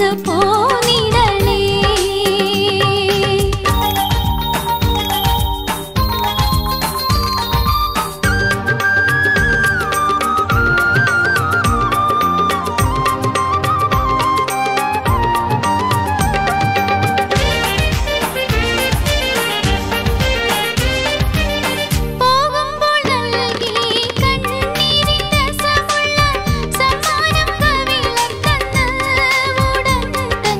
പോന്നിടണേ പോകുമ്പോൾ നൽകി കണ്ണീരിൻ രസമുള്ള സമ്മാനം കവിളത്തന്ന് ഉടൻ തന്നെ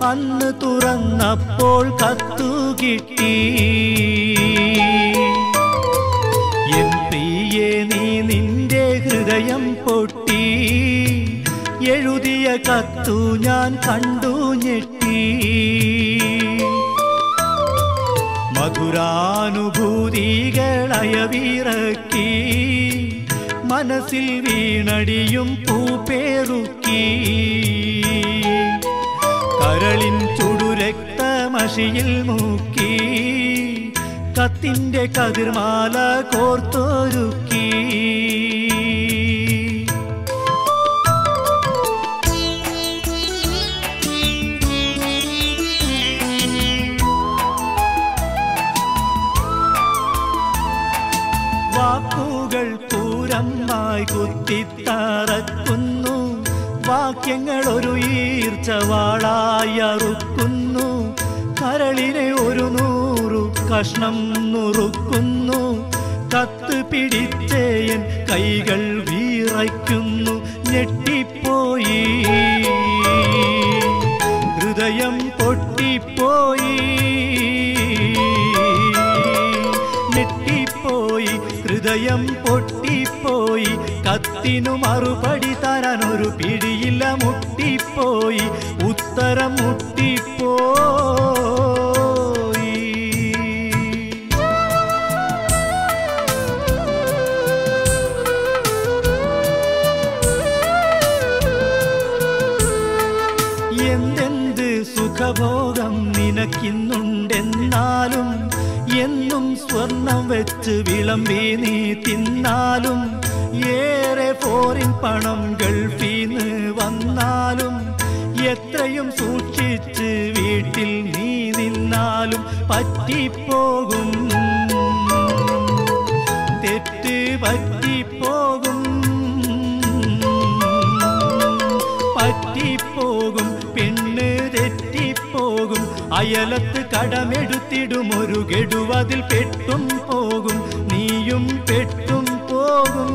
കണ്ണ് തുറന്നപ്പോൾ കത്തു കിട്ടി എൻ പ്രിയേ നീ നിന്റെ ഹൃദയം പൊട്ടി എഴുതിയ കത്തു ഞാൻ കണ്ടു ഞെട്ടി മധുരാനുഭൂതികളയവിറക്കി മനസ്സിൽ വീണടിയും പൂപ്പേറുക്കി കരളിൻ ചുടുരക്തമഷിയിൽ മുക്കി കത്തിന്റെ കതിർമാല കോർത്തൊരുക്കി വാക്കുകൾ പൂരമായി കുത്തിത്തറക്കുന്നു വാക്യങ്ങൾ ഒരു ഈർച്ചവാളായി അറുക്കുന്നു കരളിനെ ഒരു നൂറു കഷ്ണം നുറുക്കുന്നു കത്ത് പിടിച്ചേയൻ കൈകൾ വീറയ്ക്കുന്നു ഞെട്ടിപ്പോയി ഹൃദയം പൊട്ടിപ്പോയി ഞെട്ടിപ്പോയി ഹൃദയം പൊട്ടിപ്പോയി കത്തിനു മറുപടി തരാൻ ഒരു പിടിയില്ല മുട്ടിപ്പോയി ഉത്തരം മുട്ടിപ്പോയി എന്തെന്ത് സുഖഭോഗം നിനക്കിന്നുണ്ടെന്നാലും എന്നും സ്വർണം വെച്ച് വിളമ്പി നീ തിന്നാലും ഏറെ ഫോറിൻ പണം ഗൾഫീന്ന് വന്നാലും എത്രയും സൂക്ഷിച്ച് വീട്ടിൽ നീ നിന്നാലും പറ്റിപ്പോകും തെറ്റ് പറ്റിപ്പോകും പറ്റിപ്പോകും പെണ്ണ് തെറ്റിപ്പോകും അയലത്ത് കടമെടുത്തിടും ഒരു ഗഡുവതിൽ പെട്ടും പോകും നീയും പെട്ടും പോകും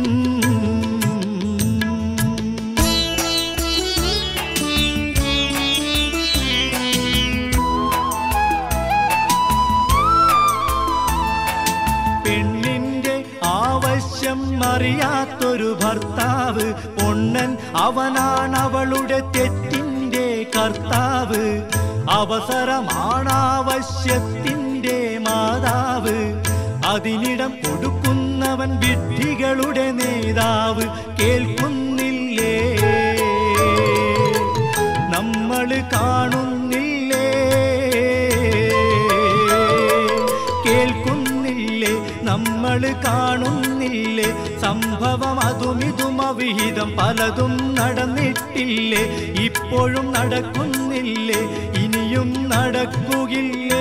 പെണ്ണിന്റെ ആവശ്യം അറിയാത്തൊരു ഭർത്താവ് പൊണ്ണൻ അവനാണ് അവളുടെ തെറ്റിന്റെ കർത്താവ് അവസരമാണാവശ്യത്തിന്റെ മാതാവ് അതിനിടം കൊടുക്കുന്നവൻ വിഡ്ഢികളുടെ നേതാവ് കേൾക്കുന്നില്ലേ നമ്മൾ കാണുന്നില്ലേ കേൾക്കുന്നില്ലേ നമ്മൾ കാണുന്നില്ലേ സംഭവം അതും ഇതും അവിഹിതം പലതും നടന്നിട്ടില്ലേ ഇപ്പോഴും നടക്കുന്നില്ലേ ഇനിയും നടക്കുകയില്ലേ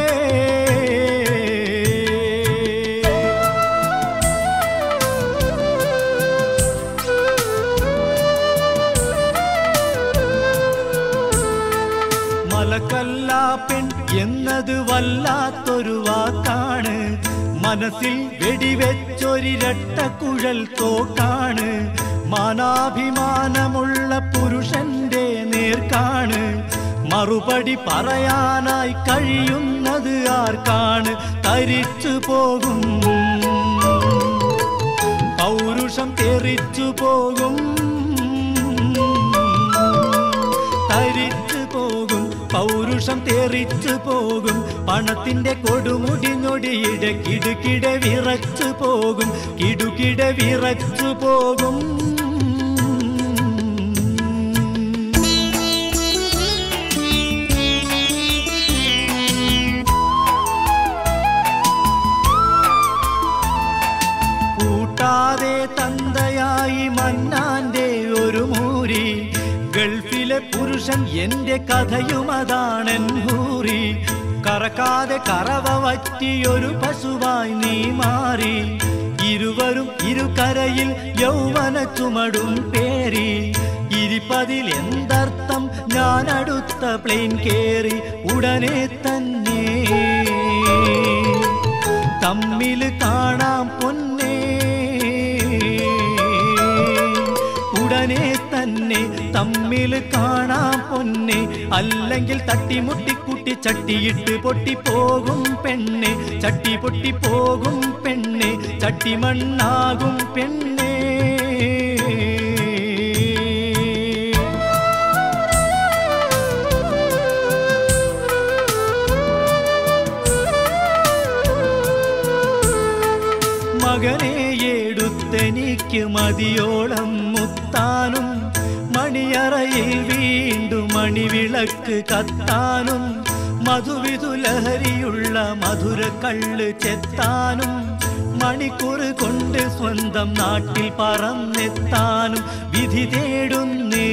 മലക്കല്ല പെൺ എന്നത് വല്ലാത്തൊരു വാക്കാണ് മനസ്സിൽ വെടിവെച്ചൊരിരട്ട കുഴൽ തോക്കാണ് മാനാഭിമാനമുള്ള പുരുഷന്റെ നേർക്കാണ് മറുപടി പറയാനായി കഴിയുന്നത് ആർക്കാണ് തരിച്ചു പോകും പൗരുഷം തെറിച്ചു പോകും തരിച്ചു പോകും പൗരുഷം തെറിച്ചു പോകും പണത്തിന്റെ കൊടുമുടി ഞൊടിയിടെ കിടുകിടെ വിറച്ചു പോകും കിടുകിടെ വിറച്ചു പോകും കൂട്ടാതെ തന്തയായി മന്നാന്റെ ഒരു മൂരി ഗൾഫിലെ പുരുഷൻ എന്റെ കഥയുമതാണെൻ ഹൂറി കറക്കാതെ കറവ വറ്റിയൊരു പശുവായി നീ മാറി ഇരുവരും ഇരുകരയിൽ യൗവന ചുമടും പേരി ഇരിപ്പതിൽ എന്തർത്ഥം ഞാൻ അടുത്ത പ്ലെയിൻ കേറി ഉടനെ തന്നെ തമ്മിൽ കാണാം പൊന്നേ ഉടനെ തന്നെ തമ്മിൽ കാണാം പൊന്നെ അല്ലെങ്കിൽ തട്ടിമുട്ടിക്കുട്ടി ചട്ടിയിട്ട് പൊട്ടിപ്പോകും പെണ്ണെ ചട്ടി പൊട്ടിപ്പോകും പെണ്ണെ ചട്ടി മണ്ണാകും പെണ്ണെ മകനെ എടുത്തെനിക്ക് മതിയോളം മുത്താനും മണിയറയിൽ വീണ്ടും മണിവിളക്ക് കത്താനും മധുവിധുലഹരിയുള്ള മധുര കള്ള് ചെത്താനും മണിക്കൂർ കൊണ്ട് സ്വന്തം നാട്ടിൽ പറന്നെത്താനും വിധി തേടുന്നേ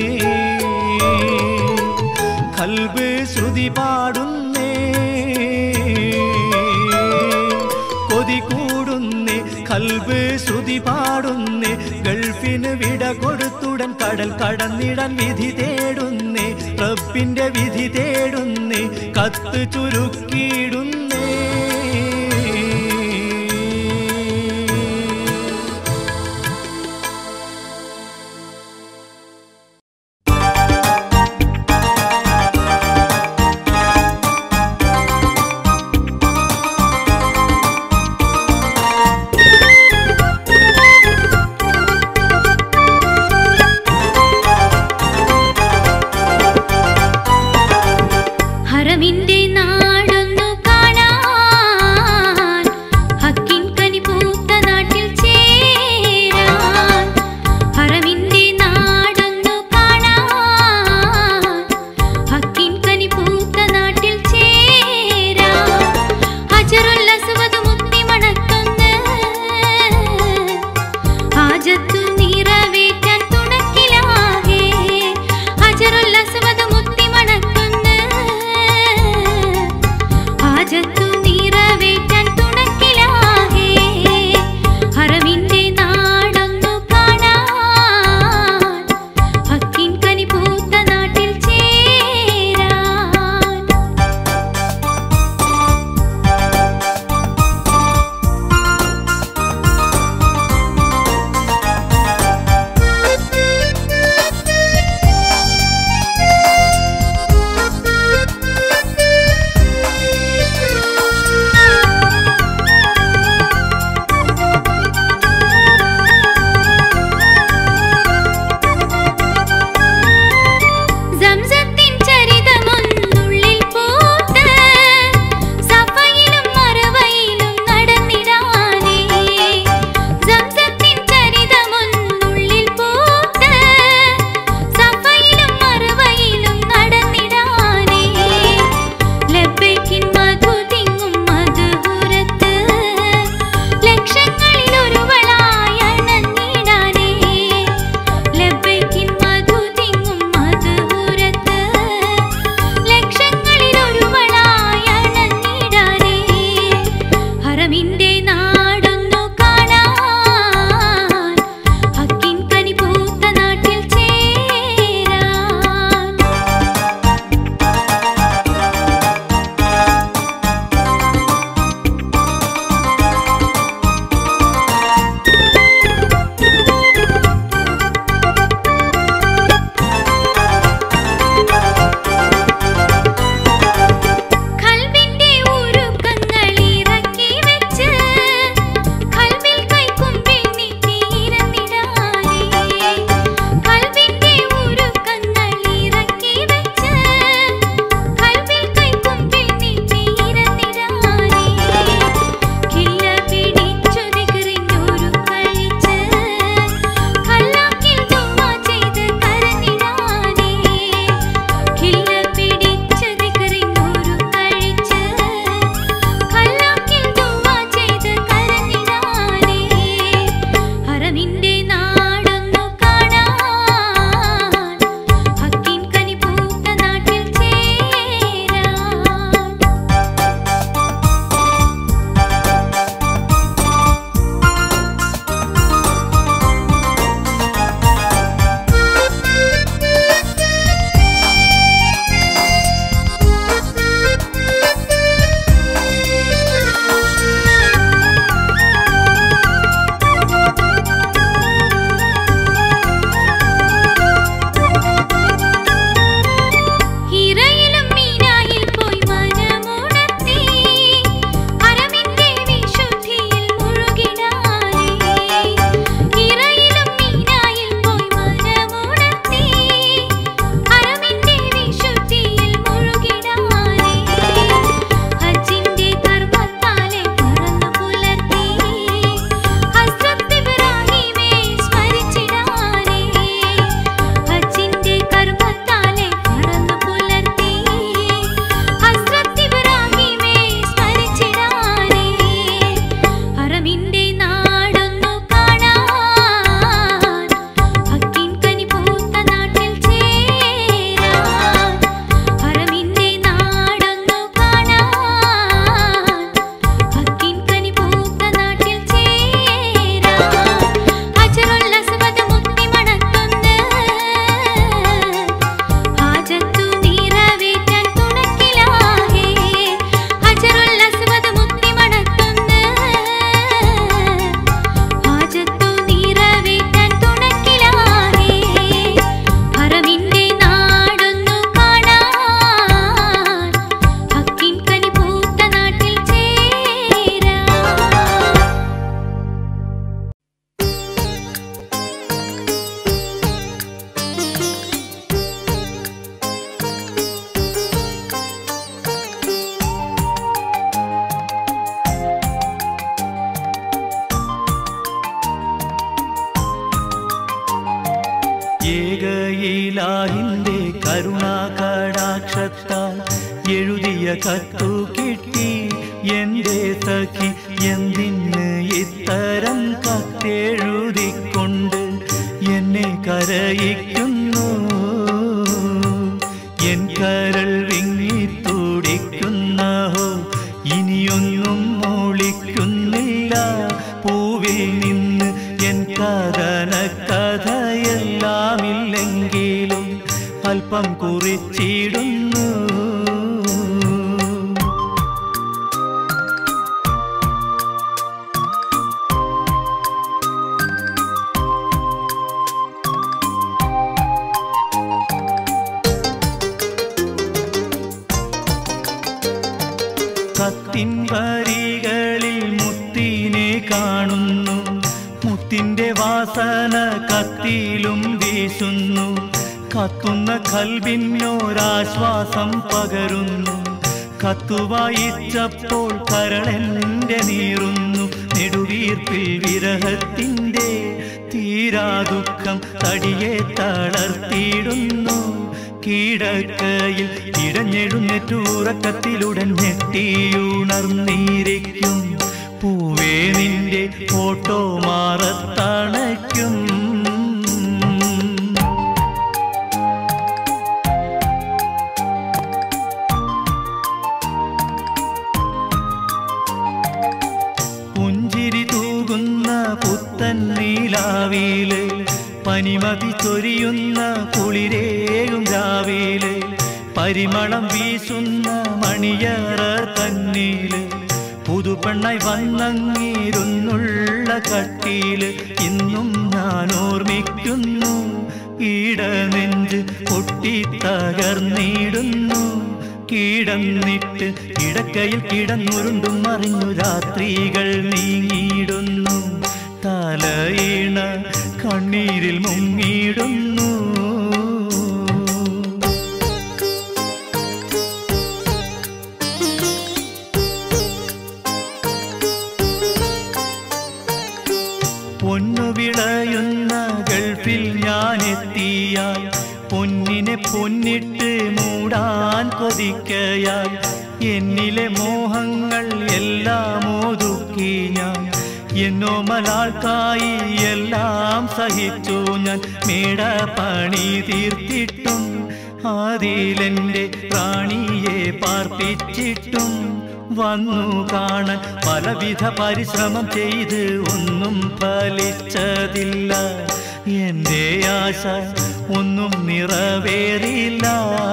കൽബ് ശ്രുതി പാടുന്നേ കൊതി കൂടുന്നേ കൽബ് ശ്രുതി പാടുന്നേ ഗൾഫിന് വിട കൊടുത്തുടൻ കടൽ കടന്നിടാൻ വിധി തേടുന്നേ റബ്ബിന്റെ വിധി തേടുന്നേ കത്ത് ചുരുക്കിയിടുന്നേ ഹറമിന്റെ നാടൊന്നു കാണാൻ ഹക്കിൻ കനി പൂത്ത നാട്ടിൽ ചേരാൻ ഹറമിന്റെ നാടൊന്നു കാണാൻ ഹക്കിൻ കനി പൂത്ത നാട്ടിൽ ചേരാൻ ഹജറുൽ അസ്വദ് മുത്തി മണത്തൊന്ന് ഹാജത്തു നിറവേറ്റാൻ തുണക്കിലാകെ ഹജറുൽ അസ്വദ് മുത്തി മണത്തൊന്ന് എഴുതിയ കത്തു കിട്ടി എന്റെ സഖി എന്തിന് ഇത്തരം കത്തെഴുതിക്കൊണ്ട് എന്നെ കരയിക്കുന്നു എൻ കരൾ വിങ്ങിത്തുടിക്കുന്നഹോ ഇനിയൊന്നും മൂളിക്കുന്നില്ല പൂവിൽ നിന്ന് എൻ കഥന കഥയെല്ലാമില്ലെങ്കിലും അല്പം കുറിച്ചിടുന്നു കത്തിൻ വരികളിൽ മുത്തിനെ കാണുന്നു മുത്തിന്റെ വാസന കത്തിയിലും വീശുന്നു കത്തുന്ന കൽവിനോരാശ്വാസം പകരുന്നു കത്തുവായിച്ചപ്പോൾ കരളെന്റെ നീറുന്നു നെടുവീർപ്പിൽ വിരഹത്തിന്റെ തീരാ ദുഃഖം തടിയെ തളർത്തിയിടുന്നു കീടക്കയിൽ ഇടഞ്ഞെഴുന്നേറ്റുറക്കത്തിലുടൻ ഞെട്ടിയുണർന്നിരിക്കും പൂവേ നിന്റെ ഫോട്ടോ മാറത്തണയ്ക്കും പുഞ്ചിരി തൂകുന്ന പുത്തൻ നീലാവില് പനിമതി ചൊരിയുന്ന കുളിരേയും രാവിലെ പരിമളം വീശുന്ന മണിയറ തന്നീല് പുതുപ്പെണ്ണായി വന്നങ്ങിരുന്നുള്ള കട്ടിയില് ഇന്നും ഞാൻ ഓർമ്മിക്കുന്നു ഈടനെഞ്ച് പൊട്ടിത്തകർന്നിടുന്നു കിടന്നിട്ട് കിടക്കയിൽ കിടന്നുരുണ്ടും മറിഞ്ഞു രാത്രികൾ നീങ്ങിയിടുന്നു തലയിണ കണ്ണീരിൽ മുങ്ങിയിടുന്നു പൊന്നു വിളയുന്ന ഗൾഫിൽ ഞാൻ എത്തിയാൽ പൊന്നിനെ പൊന്നിട്ട് മൂടാൻ കൊതിക്കയാൽ എന്നിലെ മോഹങ്ങൾ എല്ലാം ഒതുക്കി ഞാൻ എന്നോ മലാൾക്കായി എല്ലാം സഹിച്ചു ഞാൻ മേട പണി തീർത്തിട്ടും അതിലെന്റെ റാണിയെ പാർപ്പിച്ചിട്ടും വന്നു കാണാൻ പലവിധ പരിശ്രമം ചെയ്ത് ഒന്നും ഫലിച്ചതില്ല എന്റെ ആശ ഒന്നും നിറവേറില്ല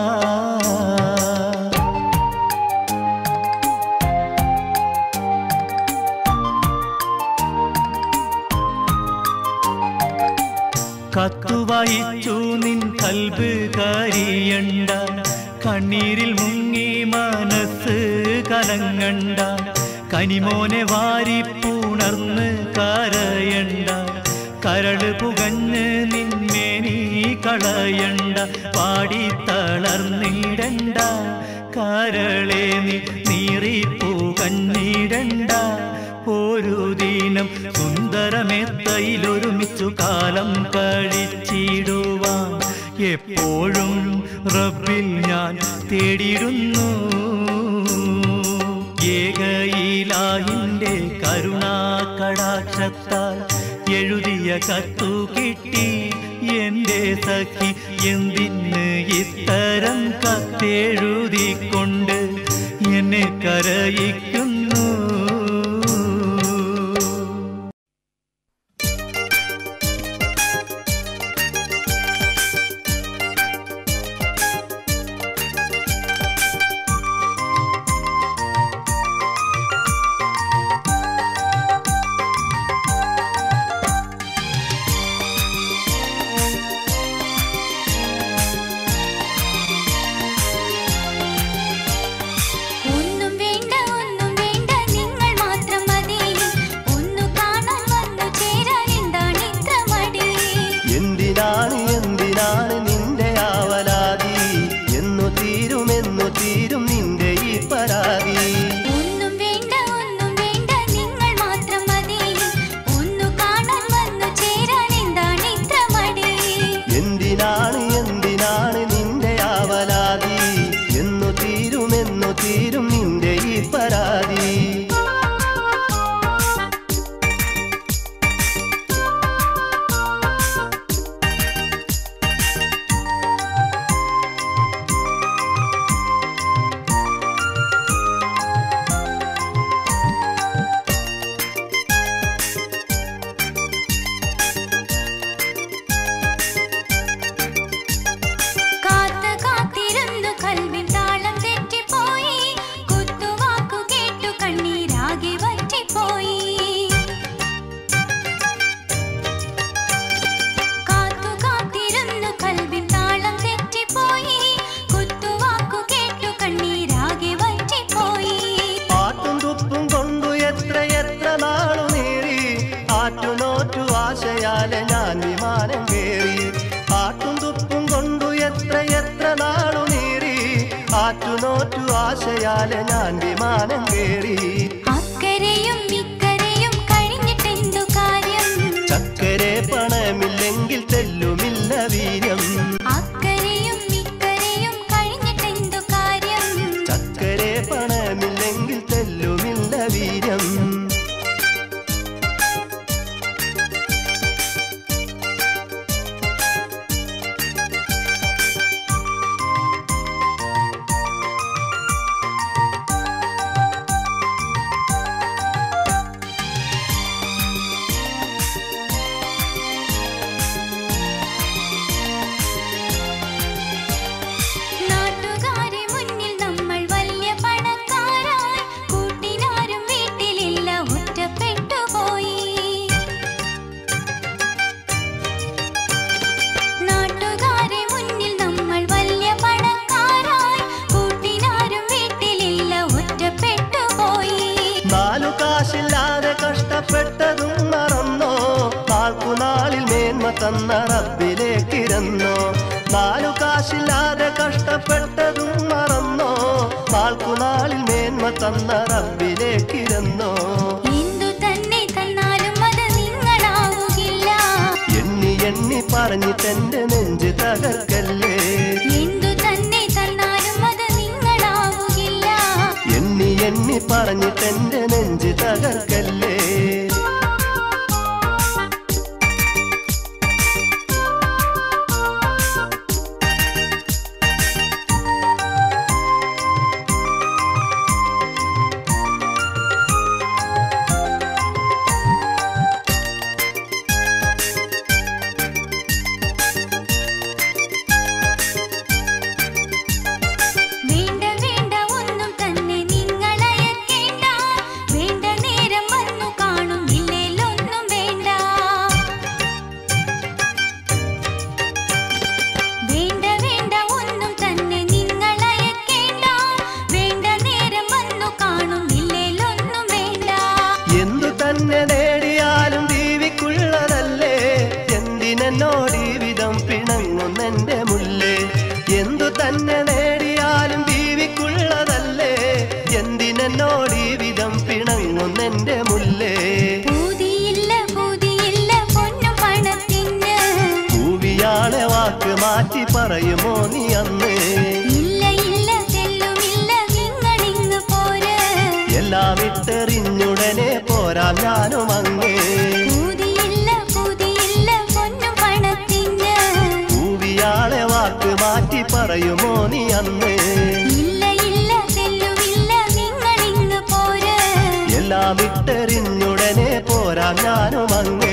കത്തുവായിച്ചു നിൻ കൽബ് കരിയണ്ട കണ്ണീരിൽ മുങ്ങി മനസ്സ് കലങ്ങണ്ട കനിമോനെ വാരിപ്പുണർന്ന് കരയണ്ട കരള് പുകഞ്ഞ് നിന്മേനി കളയണ്ട പാടി തളർന്നിടണ്ട കരളെ നീ നീറിപ്പുകഞ്ഞിടണ്ട ഒരു ദിനം സുന്ദരമെത്തയിലൊരുമിച്ചു കാലം കഴിച്ചിടുവാൻ എപ്പോഴും റബ്ബിൽ ഞാൻ തേടിയിടുന്നു ഏകയിലാഹിന്റെ കരുണാകടാക്ഷത്താൽ എഴുതിയ കത്തു കിട്ടി എന്റെ സഖി എന്തിന് ഇത്തരം കത്തെഴുതിക്കൊണ്ട് എന്നെ കരയിക്കുന്നു ഒന്നും വേണ്ട ഒന്നും എന്നു തീരും നിന്റെ ഈ പരാതി കാത്ത് കാത്തിരുന്നു കൽവിൻ താളം തെറ്റിപ്പോയി കുത്തുവാക്കു കേട്ടു കണ്ണീരാകെ വറ്റിപ്പോയി കാത്തു കാത്തിരുന്നു കൽവിൻ താളം തെറ്റിപ്പോയി കുത്തുവാക്കു കേട്ടു കണ്ണീരാകെ വറ്റിപ്പോയി പാട്ടും തുപ്പും കൊണ്ടു എത്ര എത്ര നാളു നേറി ആറ്റുനോറ്റു ആശയാലെ ഞാൻ വിമാനം കേറി ആട്ടും തുപ്പും കൊണ്ടു എത്ര എത്ര നാളു നേറി ആറ്റുനോറ്റു ആശയാലെ ഞാൻ വിമാനം കേറി അക്കരെയും ഇക്കരെയും കഴിഞ്ഞിട്ടെന്തു കാര്യം ചക്കരെ പണമില്ലെങ്കിൽ തെല്ലുമില്ല വീര്യം അക്കരെയും ഇക്കരെയും കഴിഞ്ഞിട്ടെന്തു കാര്യം ചക്കരെ പണമില്ലെങ്കിൽ തെല്ലുമില്ല വീര്യം നാട്ടുകാരെ മുന്നിൽ നമ്മൾ വലിയ പണക്കാരായി കൂട്ടിനാരും വീട്ടിലില്ല ഒറ്റപ്പെട്ടു പോയി നാട്ടുകാരെ മുന്നിൽ നമ്മൾ വലിയ പണക്കാരായി കൂട്ടിനാരും വീട്ടിലില്ല ഒറ്റപ്പെട്ടു പോയി നാലു കാശില്ലാതെ കഷ്ടപ്പെട്ടതും മറന്നോ നാൾക്കുനാളിൽ മേന്മ തന്ന റബ്ബിലേക്കിരന്നോ നാലു കാശില്ലാതെ കഷ്ടപ്പെട്ടതും മറന്നോ നാൾക്കുനാളിൽ മേന്മ തന്ന റബ്ബിലേക്കിരന്നോ എന്തു തന്നെ തന്നാലും അത് നിങ്ങളാവുകില്ല എണ്ണി എണ്ണി പറഞ്ഞിട്ടെന്റെ നെഞ്ച് തകർക്കല്ലേ എന്തു തന്നെ തന്നാലും അത് നിങ്ങളാവുകില്ല എണ്ണി എണ്ണി പറഞ്ഞിട്ടെന്റെ നെഞ്ച് തകർക്കല്ലേ വേണ്ട വേണ്ട ഒന്നും തന്നെ നിങ്ങളയക്കേണ്ട വേണ്ട നേരം വന്നു കാണും ഇല്ലേലൊന്നും വേണ്ട വേണ്ട വേണ്ട ഒന്നും തന്നെ നിങ്ങളയക്കേണ്ട വേണ്ട നേരം വന്നു കാണും ഇല്ലേലൊന്നും വേണ്ട എന്തു തന്നെ നേടിയാലും ദീവിക്കുള്ളതല്ലേ എന്തിനോട് ഈ വിധം പിണങ്ങുന്നെന്റെ മുല്ലേ എന്തു തന്നെ നേടിയാലും ദീവിക്കുള്ളതല്ലേ എന്തിനോട് ഈ വിധം പിണങ്ങുന്നെന്റെ മുല്ലേ പൂതിയില്ല പൂതിയില്ല പൊന്നു പണത്തിന് പൂവിയാളെ വാക്ക് മാറ്റി പറയുമോ നീ അന്ന് ഇല്ല ഇല്ല തെല്ലുമില്ല നിങ്ങളിങ്ങ് പോര് എല്ലാം ഇട്ടെറിഞ്ഞുടനെ പോരാം ഞാനും അങ്ങേ പൂതിയില്ല പൂതിയില്ല പൊന്നു പണത്തിന് പൂവിയാളെ വാക്ക് മാറ്റി പറയുമോ നീ അന്ന് ഇല്ല ഇല്ല തെല്ലുമില്ല നിങ്ങളിങ്ങ് പോര് എല്ലാം ഇട്ടെറിഞ്ഞുടനെ പോരാം ഞാനും അങ്ങേ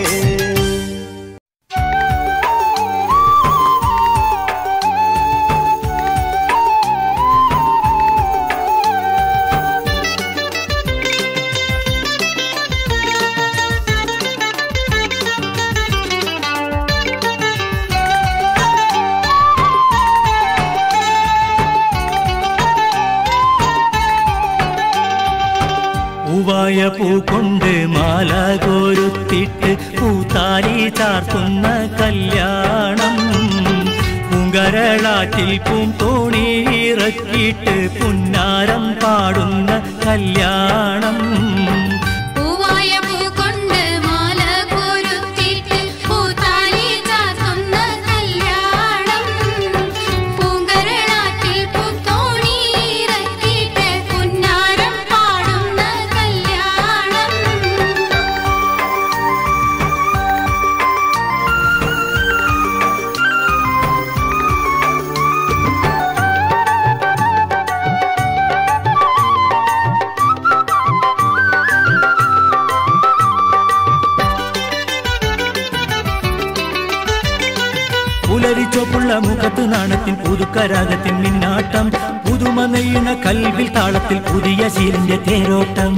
പൂവായ പൂ കൊണ്ട് മാല കോരുത്തിട്ട് പൂത്താലി ചാർത്തുന്ന കല്യാണം പൂങ്കരളാറ്റിൽ പൂന്തോണി ഇറക്കിയിട്ട് പുന്നാരം പാടുന്ന കല്യാണം പൂവായ പൂ കൊണ്ട് മാല കോരുത്തിട്ട് പൂത്താലി ചാർത്തുന്ന കല്യാണം പൂങ്കരളാറ്റിൽ പൂത്തോണി ഇറക്കിയിട്ട് നാണത്തിൽ പുതുക്കരാഗത്തിൻ മിന്നാട്ടം പുതുമ നെയ്യണ കൽവിൽ താളത്തിൽ പുതിയ ശീലിന്റെ തേരോട്ടം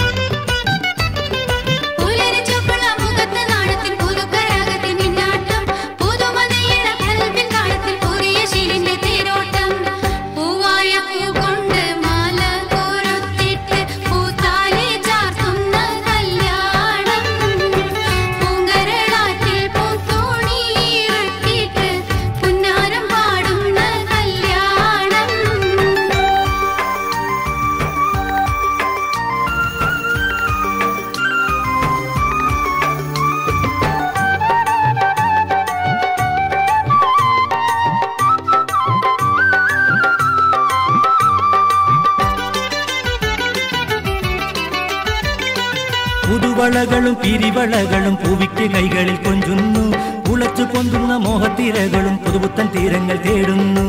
പുലരിച്ചൊപ്പുള്ള മുഖത്ത് നാണത്തിൽ പുതുക്കരാഗത്തിൽ മിന്നാട്ടം പുതുമ നെയ്യണ കൽവിൽ താളത്തിൽ പുതിയ ശീലിന്റെ തേരോട്ടം പൂവായ പൂ കൊണ്ട് മാല കോരുത്തിട്ട് പൂത്താലി ചാർത്തുന്ന കല്യാണം പൂങ്കരളാറ്റിൽ പൂത്തോണി ഇറക്കിയിട്ട് പുന്നാരം പാടുന്ന കല്യാണം പുതുവളകളും പിരിവളകളും പൂവിക്ക് കൈകളിൽ കൊഞ്ചുന്നു ഉളച്ചു പൊന്തുന്ന മോഹത്തിരകളും പുതുപുത്തൻ തീരങ്ങൾ തേടുന്നു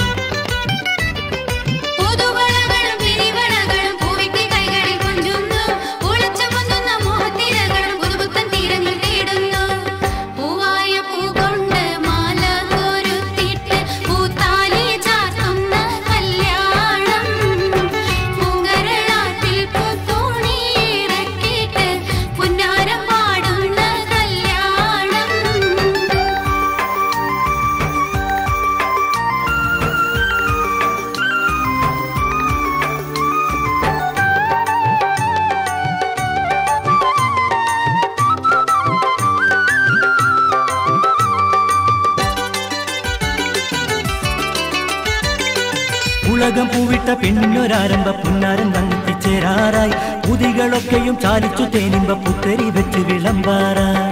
പുതുവളകളും പിരിവളകളും പൂവിക്ക് കൈകളിൽ കൊഞ്ചുന്നു ഉളച്ചു പൊന്തുന്ന മോഹത്തിരകളും പുതുപുത്തൻ തീരങ്ങൾ തേടുന്നു പൂവായ പൂ കൊണ്ട് മാല കോരുത്തിട്ട് പൂത്താലി ചാർത്തുന്ന കല്യാണം പൂങ്കരളാറ്റിൽ പൂത്തോണി ഇറക്കിയിട്ട് പുന്നാരം പാടുന്ന കല്യാണം ഉലകം പൂവിട്ട പെണ്ണൊരാരംഭ പുന്നാരൻ വന്നെത്തിച്ചേരാറായി പുതികളൊക്കെയും ചാലിച്ചു തേനിമ്പ പുത്തരി വെച്ച് വിളമ്പാറായി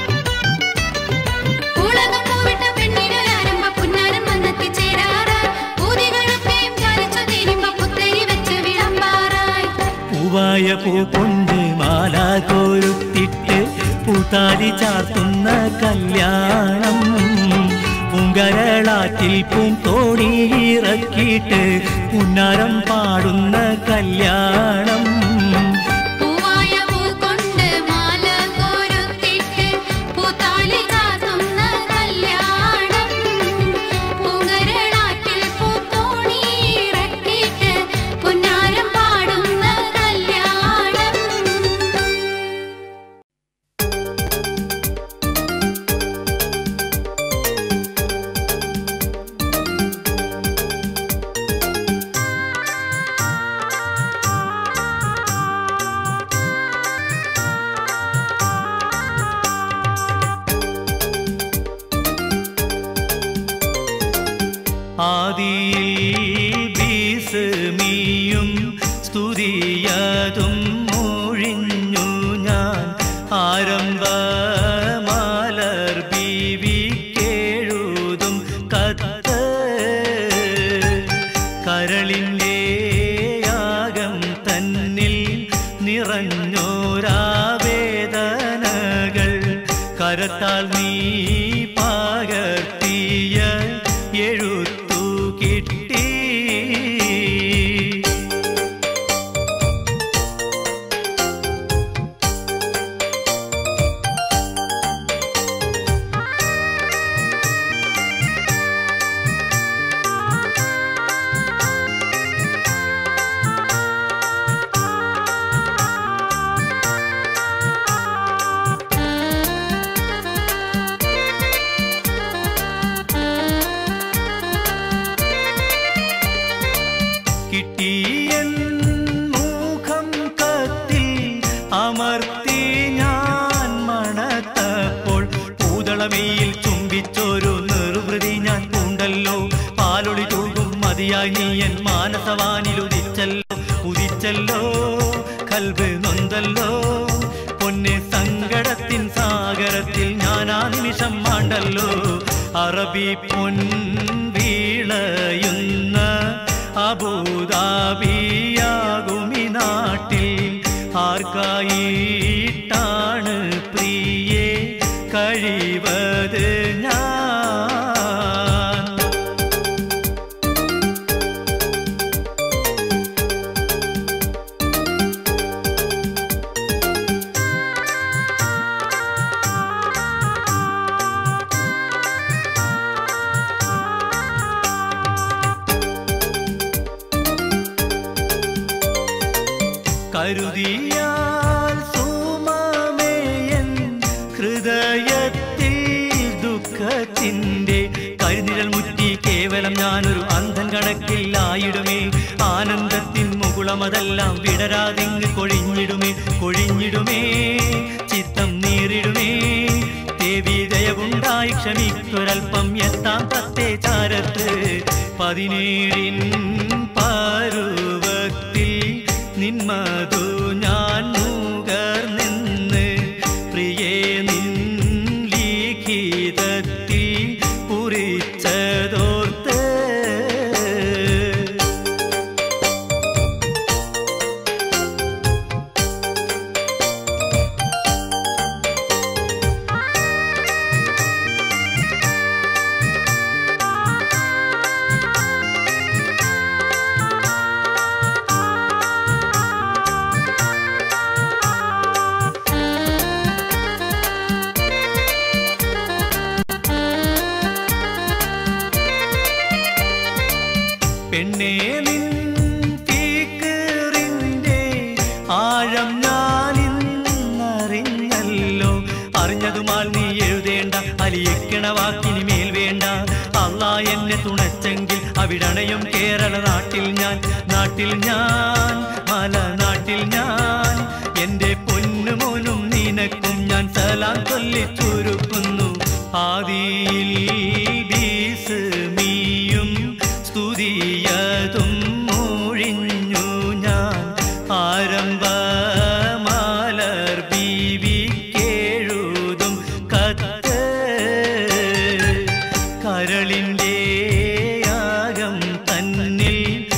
ഉലകം പൂവിട്ട പെണ്ണിനൊരാരംഭ പുന്നാരൻ വന്നെത്തിച്ചേരാറായി. പൂതികളൊക്കെയും ചാലിച്ചു തീരുമ്പ പുത്തരി വെച്ച് വിളമ്പാറായി. പൂവായ പൂ കൊണ്ട് മാല കോരുത്തിട്ട് പൂത്താലി ചാർത്തുന്ന കല്യാണം പൂങ്കരളാറ്റിൽ പൂന്തോണി ഇറക്കിയിട്ട് പുന്നാരം പാടുന്ന കല്യാണം പൂവായ പൂ കൊണ്ട് മാല കോരുത്തിട്ട് പൂത്താലി ചാർത്തുന്ന കല്യാണം. പൂങ്കരളാറ്റിൽ പൂത്തോണി ഇറക്കിയിട്ട് പുന്നാരം പാടുന്ന കല്യാണം ആദിയിൽ ഭീസമിയും സ്തുതിയതും മൊഴിഞ്ഞു ഞാൻ ആരംഭ മാലർ ബീവിക്കെഴുതും കത്ത് കരളിൻ്റെ യാഗം തന്നിൽ നിറഞ്ഞോരാവേദനകൾ കരത്താൽ നീ പകർത്തിയ എഴുത്തു കിട്ടി കിട്ടിയൻ മുഖം കത്തി അമർത്തി ഞാൻ മണത്തപ്പോൾ പൂതളമയിൽ ചുംബിച്ചൊരു നിർവൃതി ഞാൻ പൂണ്ടല്ലോ പാലൊളി തൂകും മതിയായി നീയൻ മാനസവാനിൽ ഉദിച്ചല്ലോ ഉദിച്ചല്ലോ കൽബ് നൊന്തല്ലോ പൊന്നെ സങ്കടത്തിൻ സാഗരത്തിൽ ഞാൻ ആ നിമിഷം മാണ്ടല്ലോ അറബി പൊൻ വീളയുന്ന അബൂദാബിയാകുമി നാട്ടിൽ ആർക്കായിട്ടാണ് പ്രിയേ കഴിവത് ഞാൻ കരുതിയാൽ സുമമേയൻ ഹൃദയത്തിൽ ദുഃഖത്തിൻ്റെ കരിനിഴൽ മുറ്റി കേവലം ഞാനൊരു അന്ധൻ കണക്കില്ലായിടുമേ ആനന്ദത്തിൻ മുകുളമതെല്ലാം വിടരാതിങ്ങ് കൊഴിഞ്ഞിടുമേ കൊഴിഞ്ഞിടുമേ ചിത്തം നീറിടുമേ ദേവി ദയവുണ്ടായി ക്ഷമിക്കൊരൽപ്പം എത്താം തത്തേ ചാരത്ത് പതിനേഴിൻ പരുവത്തിൽ നിന്മതു ഞാൻ മുകർനിന്ന് പ്രിയേ നിൻ ലിഖിതത്തിൽ കുറിച്ചതോർത്ത് പെണ്ണേ നിൻ തീക്കറിന്റെ ആഴം ഞാനിന്നറിഞ്ഞല്ലോ അറിഞ്ഞതുമാൽ നീ എഴുതേണ്ട അലിയിക്കണ വാക്കിനി മേൽ വേണ്ട അള്ളാ എന്നെ തുണച്ചെങ്കിൽ അവിടണയും കേരള നാട്ടിൽ ഞാൻ നാട്ടിൽ ഞാൻ മല നാട്ടിൽ ഞാൻ എന്റെ പൊന്നുമോനും നിനക്കും ഞാൻ സലാം ചൊല്ലി ചുരുക്കുന്നു ആദിയിൽ ബീസ്മിയും സ്തുതിയതും മൊഴിഞ്ഞു ഞാൻ ആരംഭ മാലർ ബീവിക്കെഴുതും കത്ത് കരളിൻ്റെ യാഗം തന്നിൽ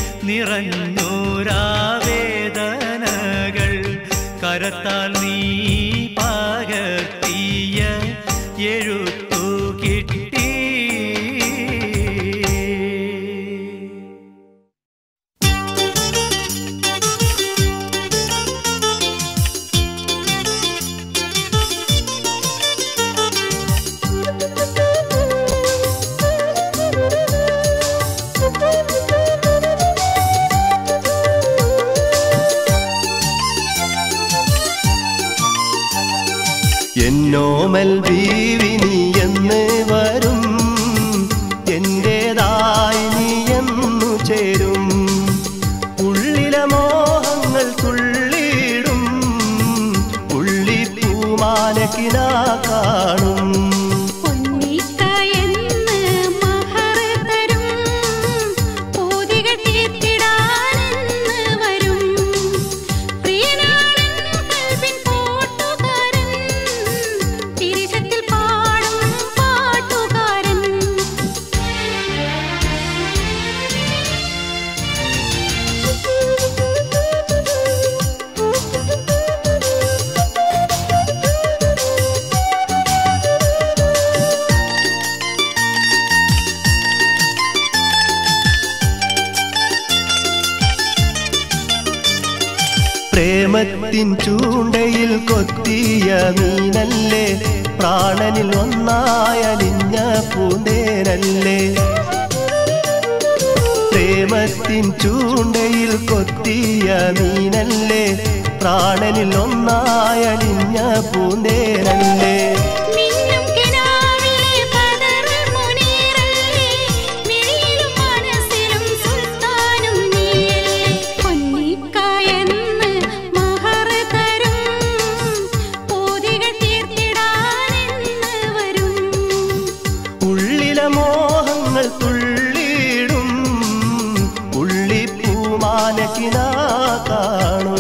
നിറഞ്ഞോരാവേദനകൾ കരത്താൽ നീ പകർത്തിയ എഴുത്തു കിട്ടി എന്നോമൽ ബീവിനി എന്ന് വരും എന്റേതായി നീ എന്നു ചേരും ഉള്ളിലെ മോഹങ്ങൾ തുള്ളിയിടും ഉള്ളിപ്പൂമാലക്കിന കാണും പൊന്നിക്കയെന്ന് മഹർ തരും പൂതികൾ തീർത്തിടാനെന്ന് വരും പ്രിയനാണൻ കൽവിൻ കൂട്ടുകാരൻ തിരിശത്തിൽ പാടും പാട്ടുകാരൻ പ്രേമത്തിൻ ചൂണ്ടയിൽ കൊത്തിയ മീനല്ലേ പ്രാണനിൽ ഒന്നായലിഞ്ഞ പൂന്തേനല്ലേ പ്രേമത്തിൻ ചൂണ്ടയിൽ കൊത്തിയ മീനല്ലേ പ്രാണനിൽ ഒന്നായലിഞ്ഞ പൂന്തേനല്ലേ മിന്നും കിനാവിലെ ബദർ മുനീറല്ലേ മിഴിയിലും മനസ്സിലും സുൽത്താനും നീയല്ലേ പൊന്നിക്കായെന്ന് മഹർ തരും പൂതികൾ തീർത്തിടാനെന്ന് വരും ഉള്ളിലെ മോഹങ്ങൾ തുള്ളിയിടും ഉള്ളിപ്പൂമാലക്കിന കാണും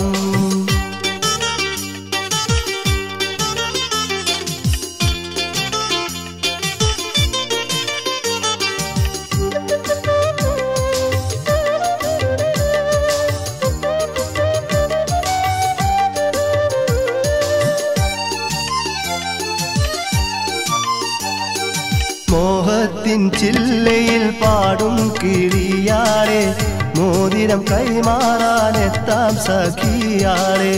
മോഹത്തിൻ ചില്ലയിൽ പാടും കിളിയാളെ മോതിരം കൈമാറാനെത്താം സഖിയാളെ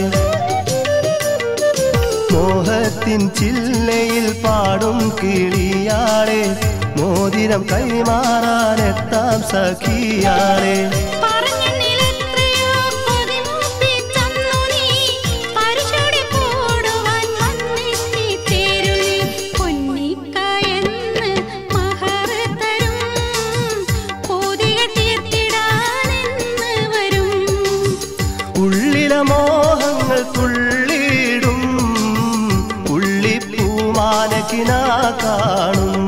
മോഹത്തിൻ ചില്ലയിൽ പാടും കിളിയാളെ മോതിരം കൈമാറാനെത്താം സഖിയാളെ പറഞ്ഞെന്നിലെത്രയോ കൊതിമൂപ്പിച്ചന്നു നീ തുള്ളിയിടും ഉള്ളിപ്പൂമാനക്കിന കാണും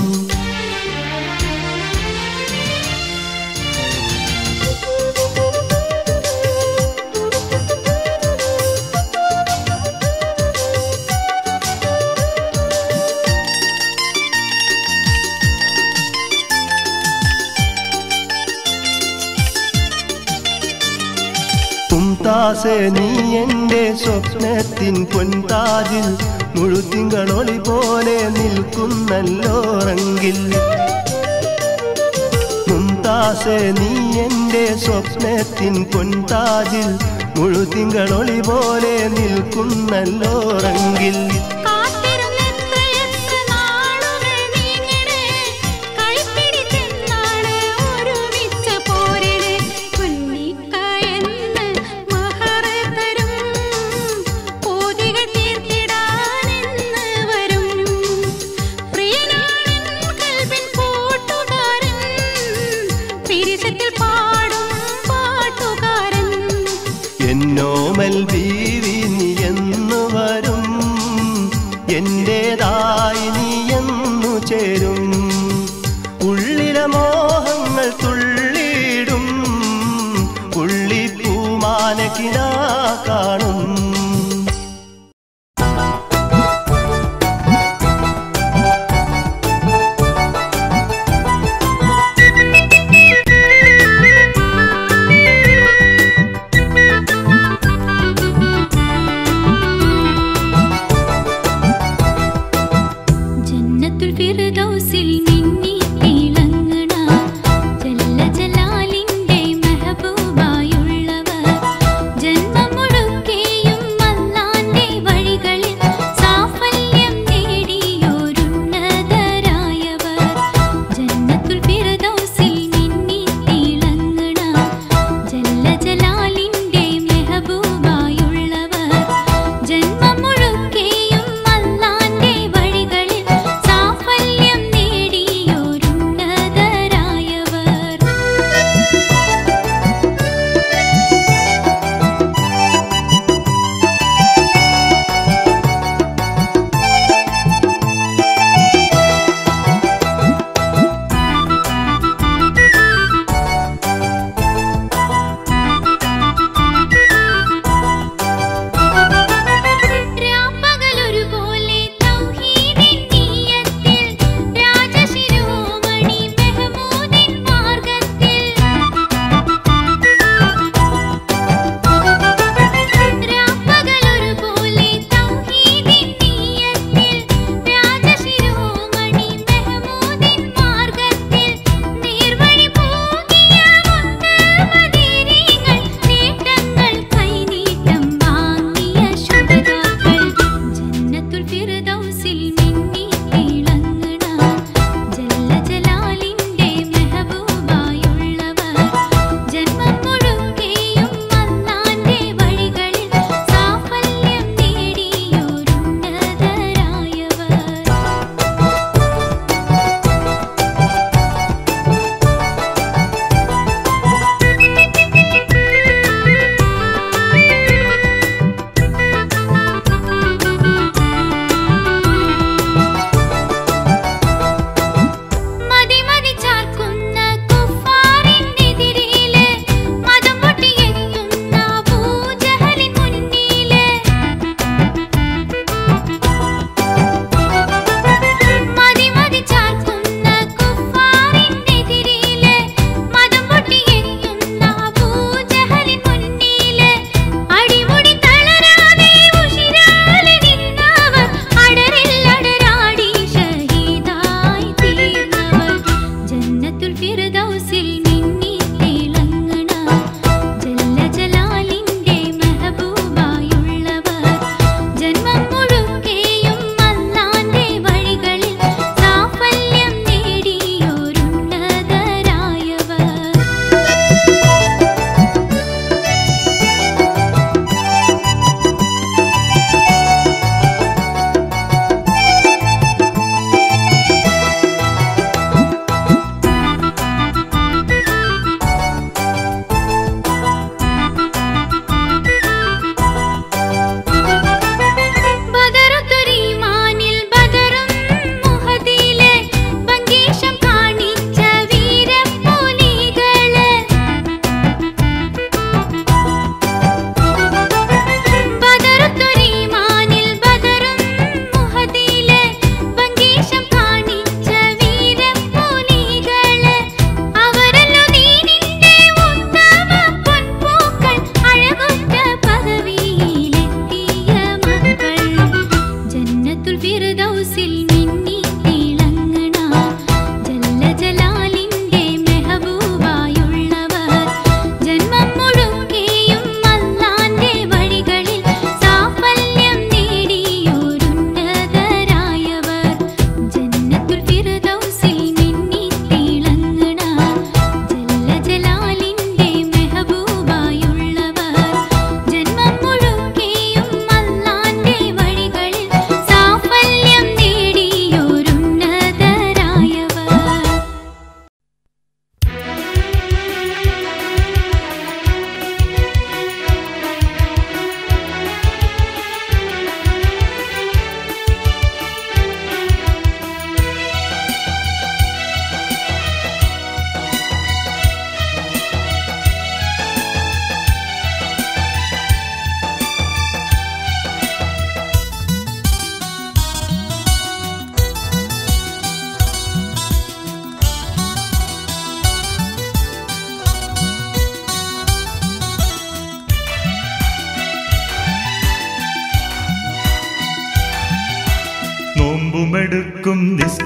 തുംതാസെ നീ എന്റെ സ്വപ്നത്തിൻ പൊൻതാജിൽ മുഴുത്തിങ്കളൊളി പോലെ നിൽക്കുന്നല്ലോ റങ്കിൽ മുംതാസെ നീ എന്റെ സ്വപ്നത്തിൻ പൊൻതാജിൽ മുഴുത്തിങ്കളൊളി പോലെ നിൽക്കുന്നല്ലോ റങ്കിൽ കാത്തിരുന്നെത്രയെത്ര നാളുകൾ നീങ്ങണേ കൈപ്പിടിച്ചെന്നാണ് ഒരുമിച്ച് പോരണേ കുഞ്ഞിക്കയെന്ന് മഹർ തരും പൂതികൾ തീർത്തിടാനെന്ന് വരും പ്രിയനാണെൻ കൽബിൻ കൂട്ടുകാരൻ പിരിശത്തിൽ പാടും പാട്ടുകാരൻ എന്നോമൽ ബീവി നീ എന്നു വരും എന്റേതായി നീ എന്നു ചേരും ഉള്ളിലെ മോഹങ്ങൾ തുള്ളിയിടും ഉള്ളിപ്പൂമാനക്കിന കാണും ജന്നത്തുൽ ഫിർദൗസിൽ മിന്നി തിളങ്ങണ ജല്ല ജലാലിന്റെ മെഹബൂബായുള്ളവർ ജന്മമുഴുക്കെയും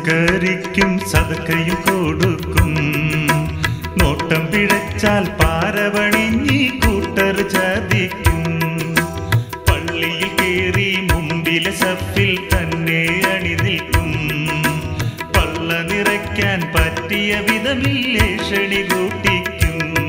നിസ്കരിക്കും സദക്കയും കൊടുക്കും നോട്ടം പിഴച്ചാൽ പാരവണിഞ്ഞി കൂട്ടർ ചതിക്കും പള്ളിയിൽ കേറി മുമ്പിലെ സഫിൽ തന്നെ അണിനിൽക്കും പള്ള നിറയ്ക്കാൻ പറ്റിയ വിധമില്ലേ ക്ഷണി കൂട്ടിക്കും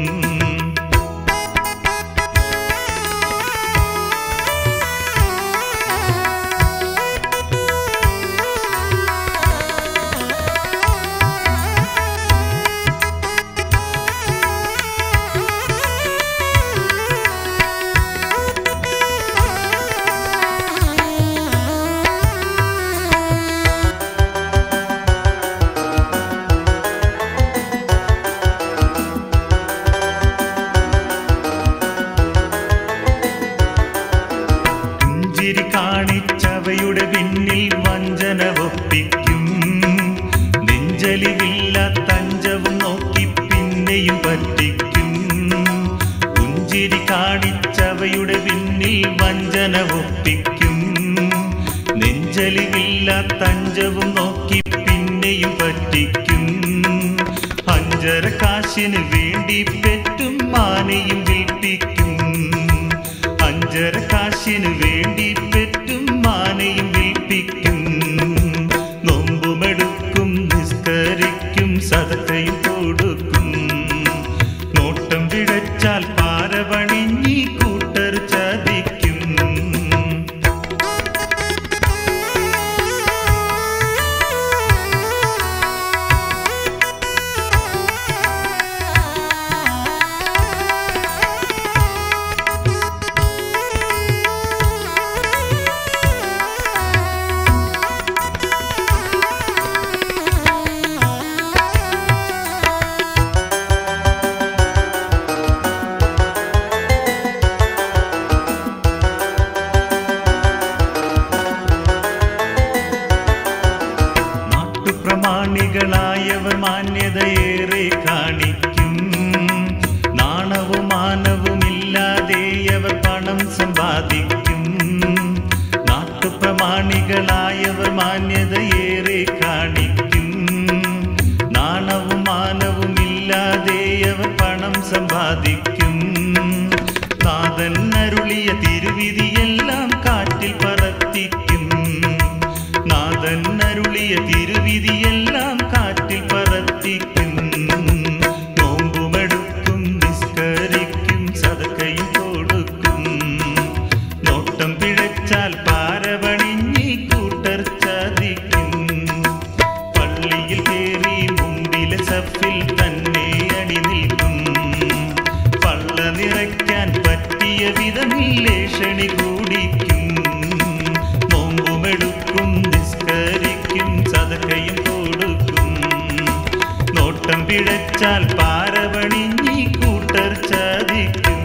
പുഞ്ചിരി കാണിച്ചവയുടെ പിന്നിൽ വഞ്ചന ഒപ്പിക്കും നെഞ്ചലിവില്ല തഞ്ചവും നോക്കി പിന്നെയും പറ്റിക്കും പുഞ്ചിരി കാണിച്ചവയുടെ പിന്നിൽ വഞ്ചന ഒപ്പിക്കും നെഞ്ചലിവില്ല തഞ്ചവും നോക്കി പിന്നെയും പറ്റിക്കും അഞ്ചര കാശിന് വേണ്ടി പെറ്റും മാനയും വിൽപ്പിക്കും അഞ്ചര കാശിന് വേണ്ടി പെറ്റും മാനയും വിൽപ്പിക്കും നോമ്പുമെടുക്കും നിസ്കരിക്കും സദക്കയും കൊടുക്കും നോട്ടം പിഴച്ചാൽ പാരവണിഞ്ഞി കൂട്ടർ ചതിക്കും നാട്ടുപ്രമാണികളായവർ മാന്യതയേറെ കാണിക്കും നാണവും മാനവുമില്ലാതെ അവർ പണം സമ്പാദിക്കും നാട്ടുപ്രമാണികളായവർ മാന്യതയേറെ കാണിക്കും നാണവും മാനവുമില്ലാതെ അവർ പണം സമ്പാദിക്കും നാഥൻ അരുളിയ തിരുവിധിയെല്ലാം കാറ്റിൽ പറത്തിക്കും നാഥൻ അരുളിയ തിരുവിധിയെല്ലാം കാറ്റിൽ പറത്തിക്കും നോമ്പുമെടുക്കും നിസ്കരിക്കും സദക്കയും കൊടുക്കും നോട്ടം പിഴച്ചാൽ പാരവണിഞ്ഞി കൂട്ടർ ചതിക്കും പള്ളിയിൽ കേറി മുമ്പിലെ സഫിൽ തന്നെ അണിനിൽക്കും പള്ള നിറയ്ക്കാൻ പറ്റിയ വിധമില്ലേ ക്ഷണി കൂടിക്കും നോമ്പുമെടുക്കും നിസ്കരിക്കും സദക്കയും കൊടുക്കും നോട്ടം പിഴച്ചാൽ പാരവണിഞ്ഞി കൂട്ടർ ചതിക്കും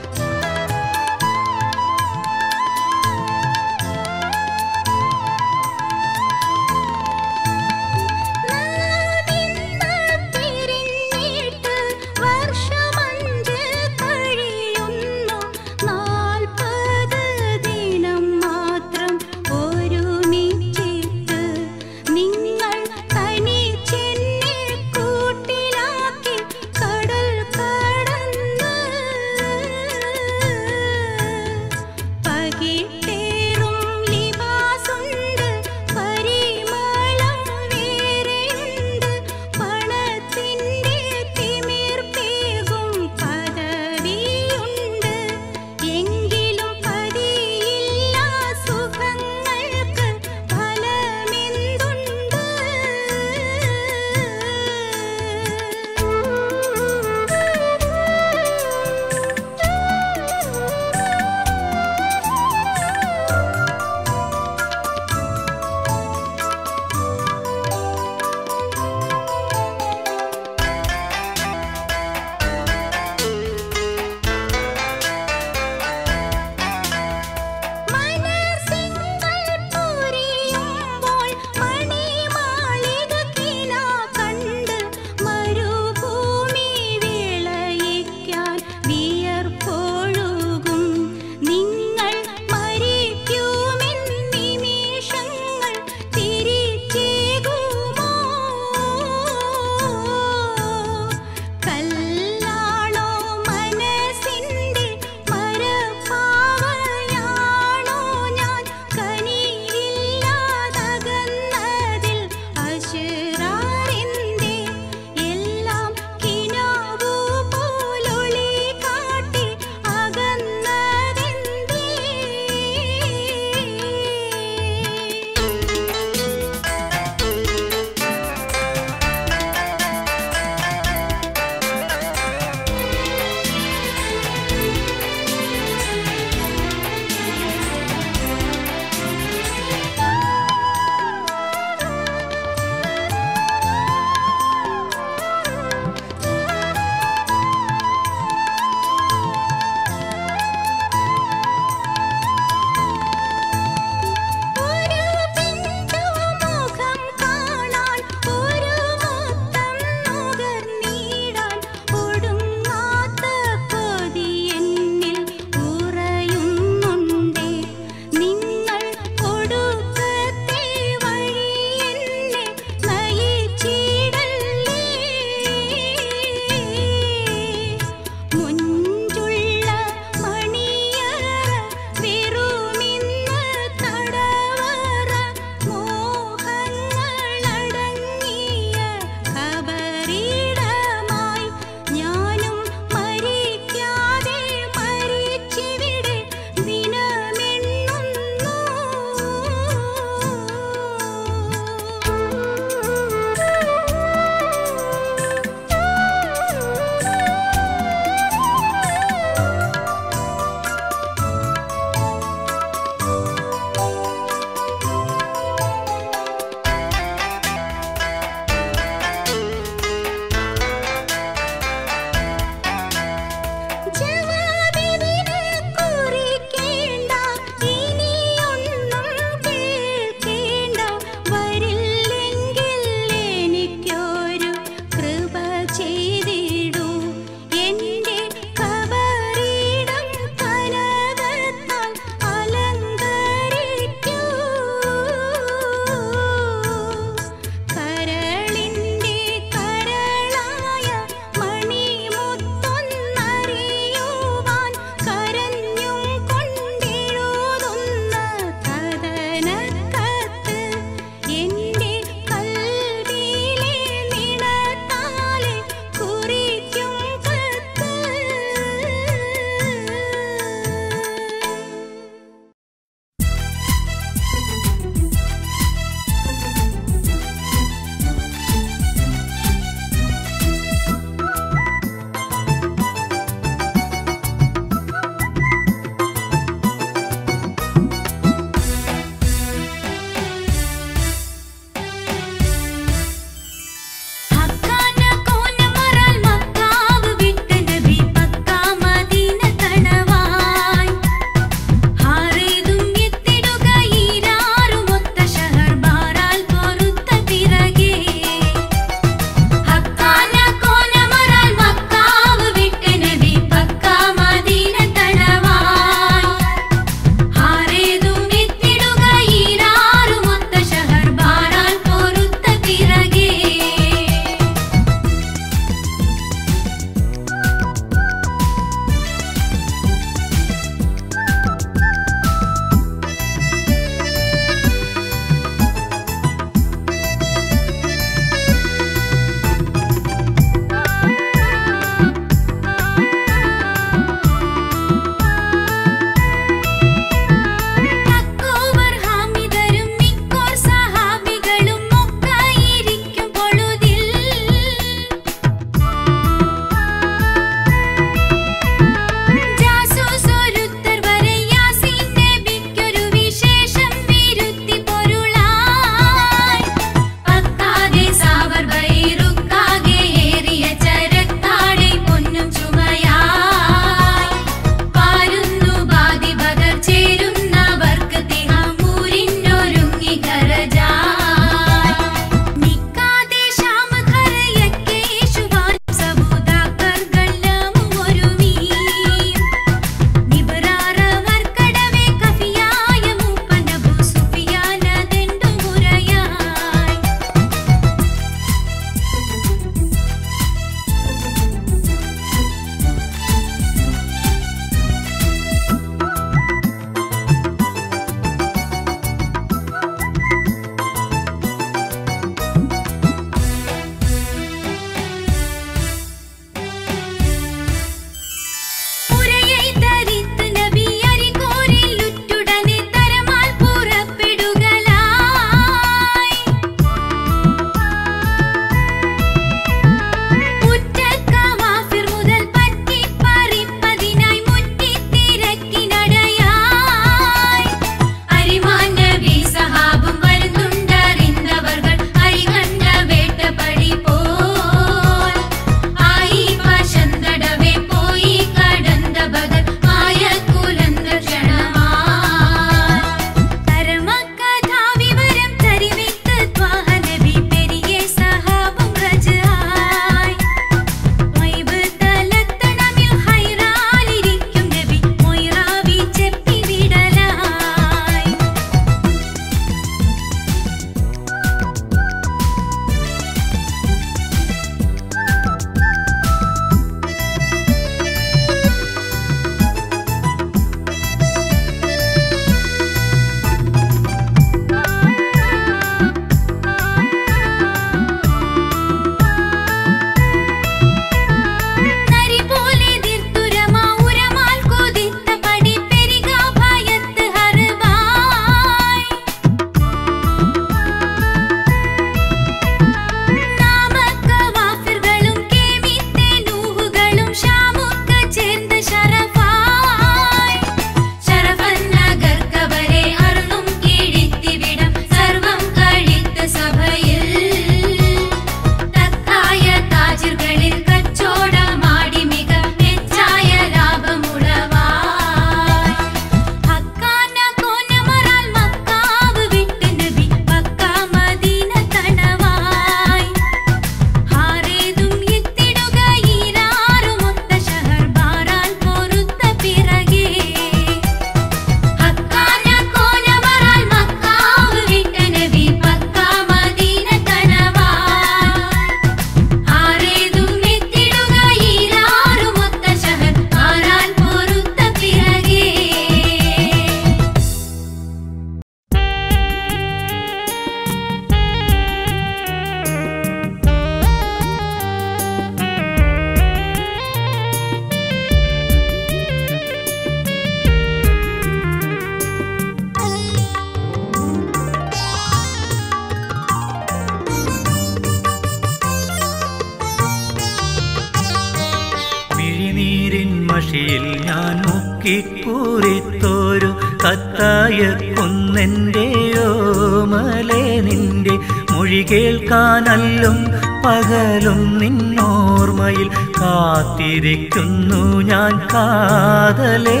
മഷിയിൽ ഞാൻ മുക്കിക്കൂറിത്തോരു കത്തായ കുന്നെൻ്റെയോ മലെ നിന്റെ മൊഴി കേൾക്കാനല്ലും പകലും നിന്നോർമ്മയിൽ കാത്തിരിക്കുന്നു ഞാൻ കാതലേ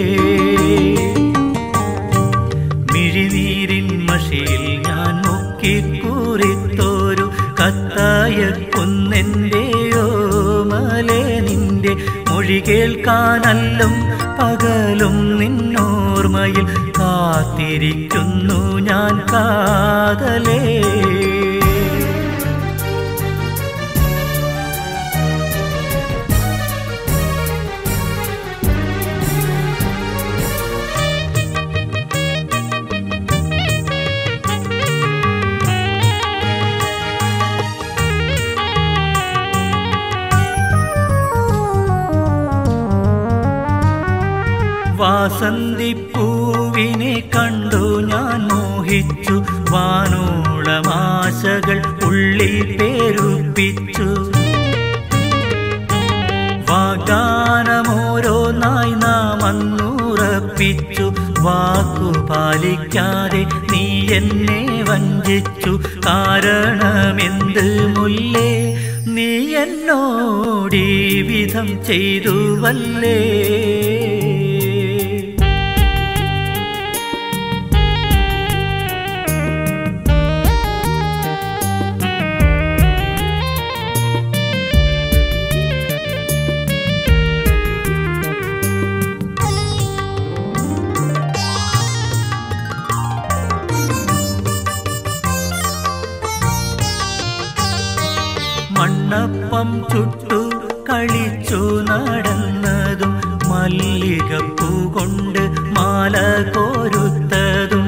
മിഴിനീരിൻ മഷിയിൽ ഞാൻ മുക്കിക്കൂറിത്തോരു കത്തായ കുന്നെൻ്റെയോ മലെ നിന്റെ മൊഴി കേൾക്കാനല്ലും പകലും നിന്നോർമ്മയിൽ കാത്തിരിക്കുന്നു ഞാൻ കാതലേ വാസന്തിപ്പൂവിനെ കണ്ടു ഞാൻ മോഹിച്ചു വാനോളമാശകൾ ഉള്ളിൽ പേരുപ്പിച്ചു വാഗ്ദാനമോരോന്നായി നാം അന്നുറപ്പിച്ചു വാക്കു പാലിക്കാതെ നീ എന്നെ വഞ്ചിച്ചു കാരണമെന്ത് മുല്ലേ നീ എന്നോടീ വിധം ചെയ്തുവല്ലേ മണ്ണപ്പം ചുട്ടു കളിച്ചു നടന്നതും മല്ലികപ്പൂ കൊണ്ട് മാല കോരുത്തതും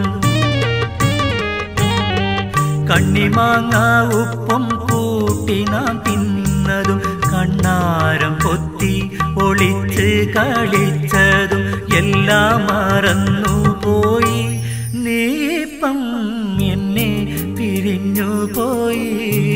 കണ്ണിമാങ്ങ ഉപ്പം കൂട്ടി നാം തിന്നതും കണ്ണാരം പൊത്തി ഒളിച്ച് കളിച്ചതും എല്ലാം മറന്നു പോയി നീപ്പം എന്നെ പിരിഞ്ഞു പോയി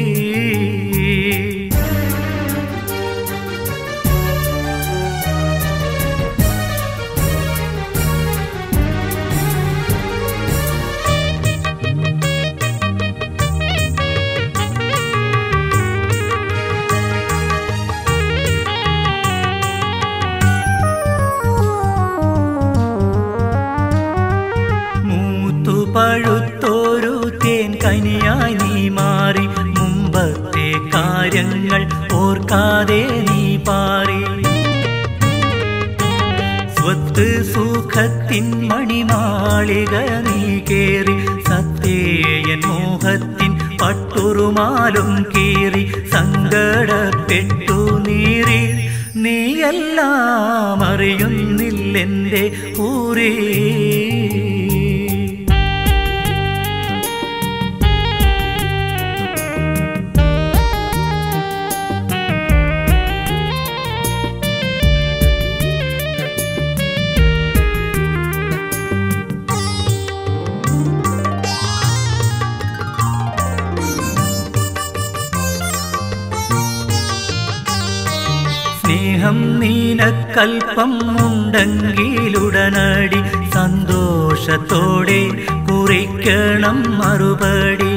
മൂത്തു പഴുത്തോരു തേൻ കനിയായി നീ മാറി മുമ്പത്തെ കാര്യങ്ങൾ ഓർക്കാതെ നീ പാറി സ്വത്ത് സുഖത്തിൻ മണിമാളിക നീ കേറി സത്തേയൻ മോഹത്തിൻ പട്ടുറുമാലും കീറി സങ്കടപ്പെട്ടു നീറി നീയെല്ലാം അറിയുന്നില്ലെന്റെ ഊരേ സ്നേഹം നീനക്കൽപ്പം ഉണ്ടെങ്കിലുടനടി സന്തോഷത്തോടെ കുറിക്കണം മറുപടി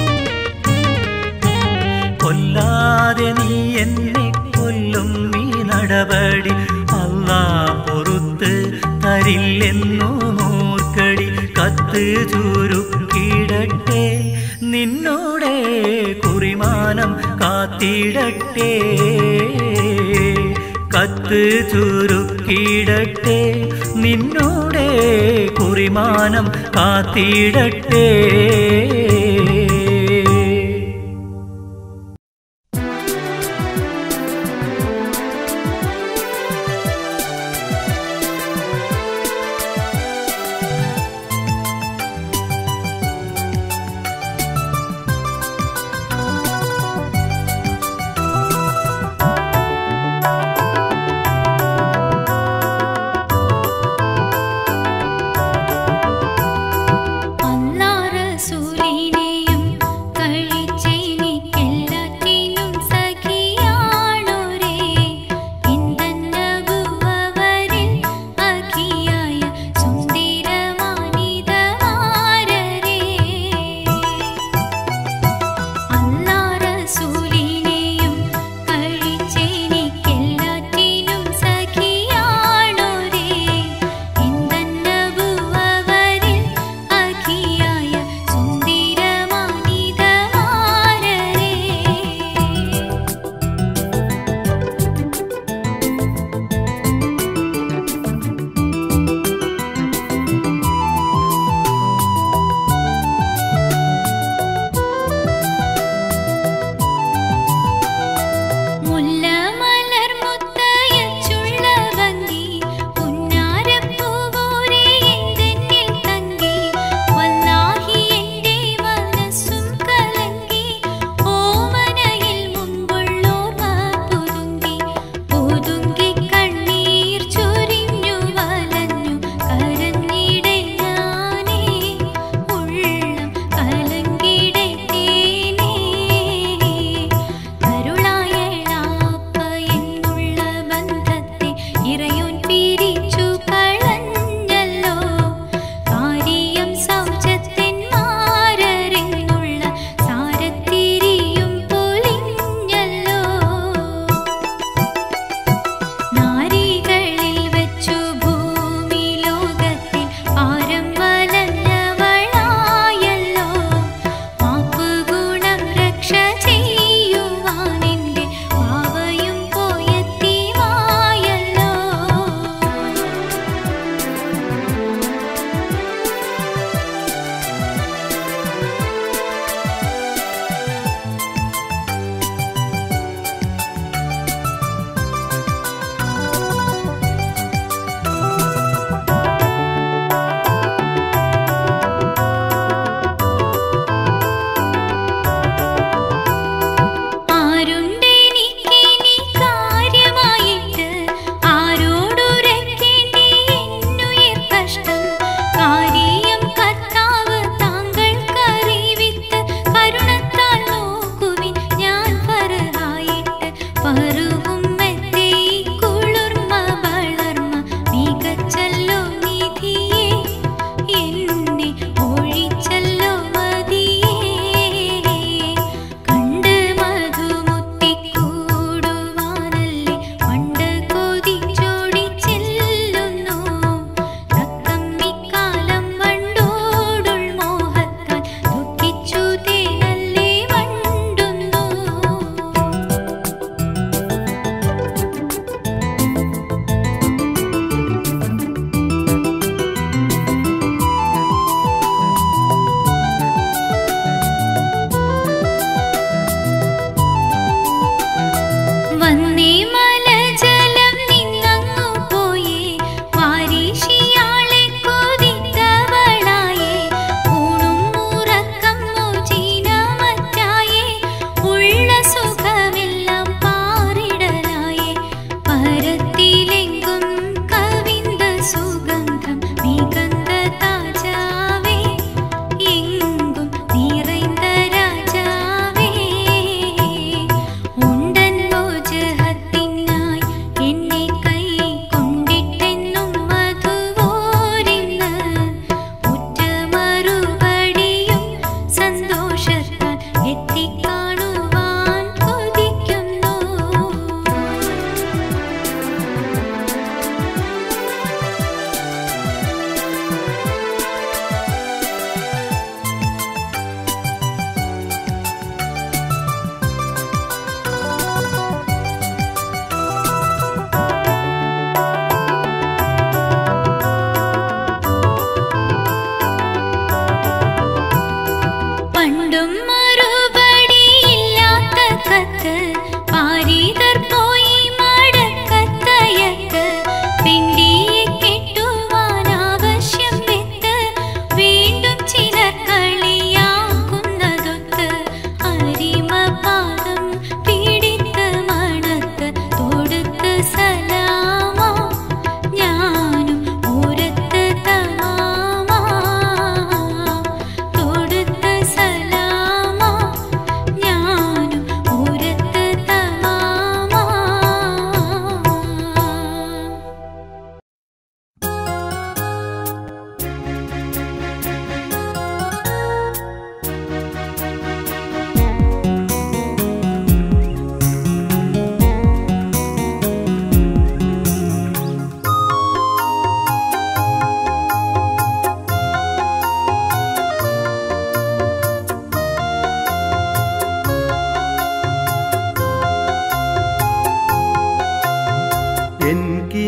കൊല്ലാതെ നീ എന്നെ കൊല്ലും നീ നടപടി അല്ലാ പൊറുത്ത് തരില്ലെന്നു മൂർക്കടി കത്ത് ചുരുക്കിടട്ടെ നിന്നോടെ കുറിമാനം കാത്തിടട്ടെ കത്ത് ചുരുക്കിടട്ടെ നിന്നോടെ കുറിമാനം കാത്തിടട്ടെ അല്ലാ റസൂലിനെ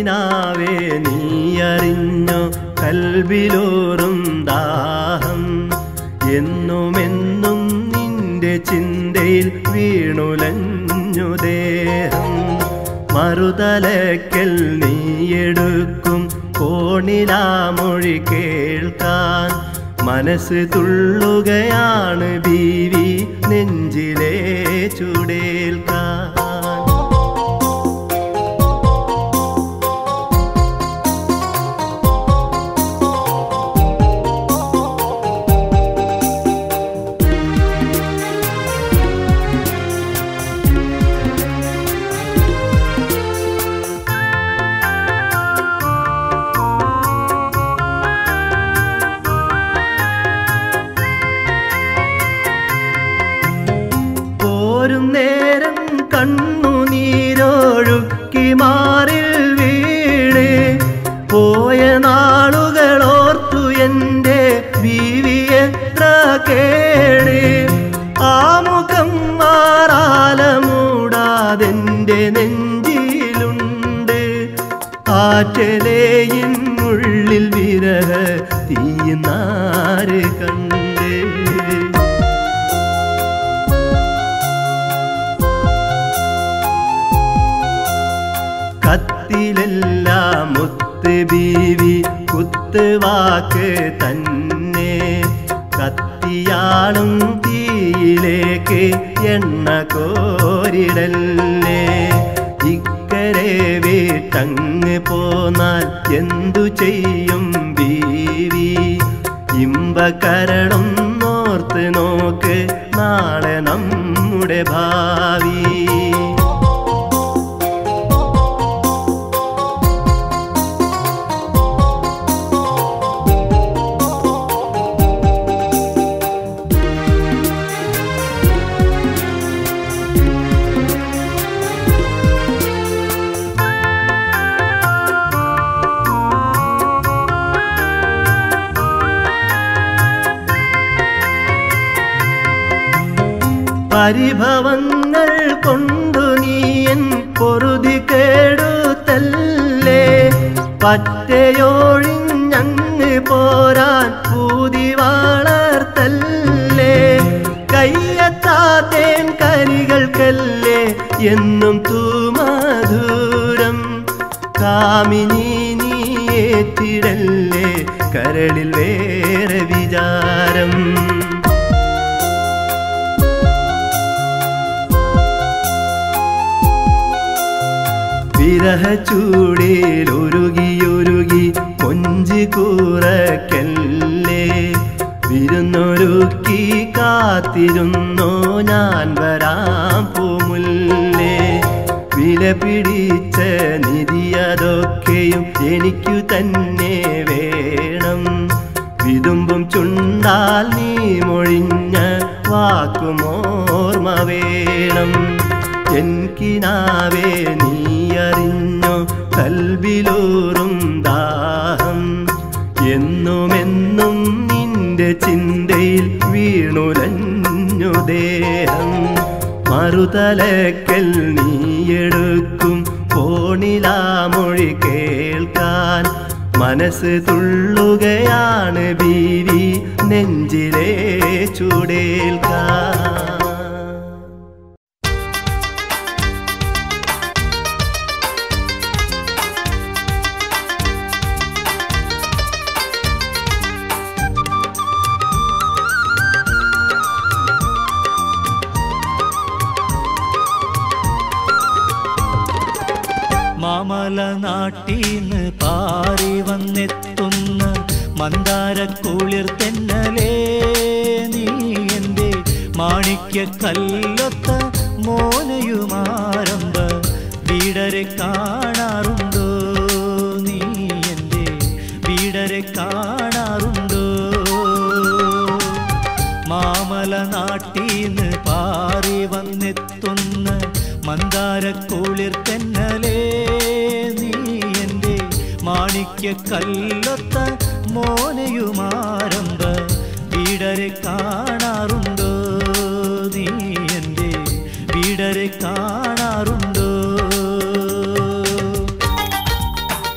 എൻകിനാവേ നീ അറിഞ്ഞോ കൽവിലോറും ദാഹം എന്നുമെന്നും നിന്റെ ചിന്തയിൽ വീണുലഞ്ഞു ദേഹം മറുതലക്കൽ നീയെടുക്കും കോണിലാമൊഴി കേൾക്കാൻ മനസ്സ് തുള്ളുകയാണ് ബീവി നെഞ്ചിലെ ചുടേൽക്കാൻ പോരും നേരം കണ്ണുനീരൊഴുക്കി മാറിൽ വീണ് പോയ നാളുകളോർത്തു എൻ്റെ ബീവിയെത്ര കേട് ആ മുഖം മാറാല മൂടാതെൻ്റെ നെഞ്ചിലുണ്ട് ആറ്റലേയിൻ ഉള്ളിൽ വിരഹ തീയുന്നാര് കണ്ട് കത്തിലെല്ലാം മുത്ത് ബീവി കുത്തുവാക്ക് തന്നെ കത്തിയാളും തീയിലേക്ക് എണ്ണ കോരിടല്ലേ ഇക്കരെ വീട്ടങ്ങ് പോന്നാൽ എന്തു ചെയ്യും ബീവി ഇമ്പകരണം ഓർത്ത് നോക്ക് നാളെ നമ്മുടെ ഭാവി പരിഭവങ്ങൾ കൊണ്ടു നീയൻ പൊറുതി കേടുത്തല്ലേ പറ്റയൊഴിഞ്ഞങ്ങ് പോരാൻ പൂതി വളർത്തല്ലേ കയ്യത്താത്തേൻ കരികൾക്കല്ലേ എന്നും തൂമധുരം കാമിനി നീ ഏറ്റിടല്ലേ കരളിൽ വേറെ വിചാരം വിരഹ ചൂടിൽ ഒരുകിയൊരുകി കൊഞ്ചി കൂറക്കല്ലേ വിരുന്നൊരുക്കി കാത്തിരുന്നോ ഞാൻ വരാം പൂമുല്ലേ വില പിടിച്ച നിധിയതൊക്കെയും എനിക്കു തന്നെ വേണം വിതുമ്പും ചുണ്ടാൽ നീ മൊഴിഞ്ഞ വാക്കുമോർമ്മ വേണം എൻകിനാവേ നീ അറിഞ്ഞോ കൽവിലൂറും ദാഹം എന്നുമെന്നും നിന്റെ ചിന്തയിൽ വീണുലഞ്ഞു ദേഹം മറുതലക്കൽ നീയെടുക്കും കോണിലാമൊഴി കേൾക്കാൻ മനസ്സ് തുള്ളുകയാണ് ബീവി നെഞ്ചിലെ ചുടേൽക്കാൻ മാമല നാട്ടീന്ന് പാറി വന്നെത്തുന്ന മന്ദാരക്കുളിർ തെന്നലേ നീ എൻ്റെ മാണിക്യ കല്ലൊത്ത മോനയുമാരംഭ വീടരെ കാണാറുണ്ടോ നീ എൻ്റെ വീടരെ കാണാറുണ്ടോ മാമല നാട്ടീന്ന് പാറി വന്നെത്തുന്ന മന്ദാരക്കുളിർ തെന്നലേ നീ എൻ്റെ മാണിക്യ കല്ലൊത്ത മോനയുമാരംഭ വീടരെ കാണാറുണ്ടോ നീ എൻ്റെ വീടരെ കാണാറുണ്ടോ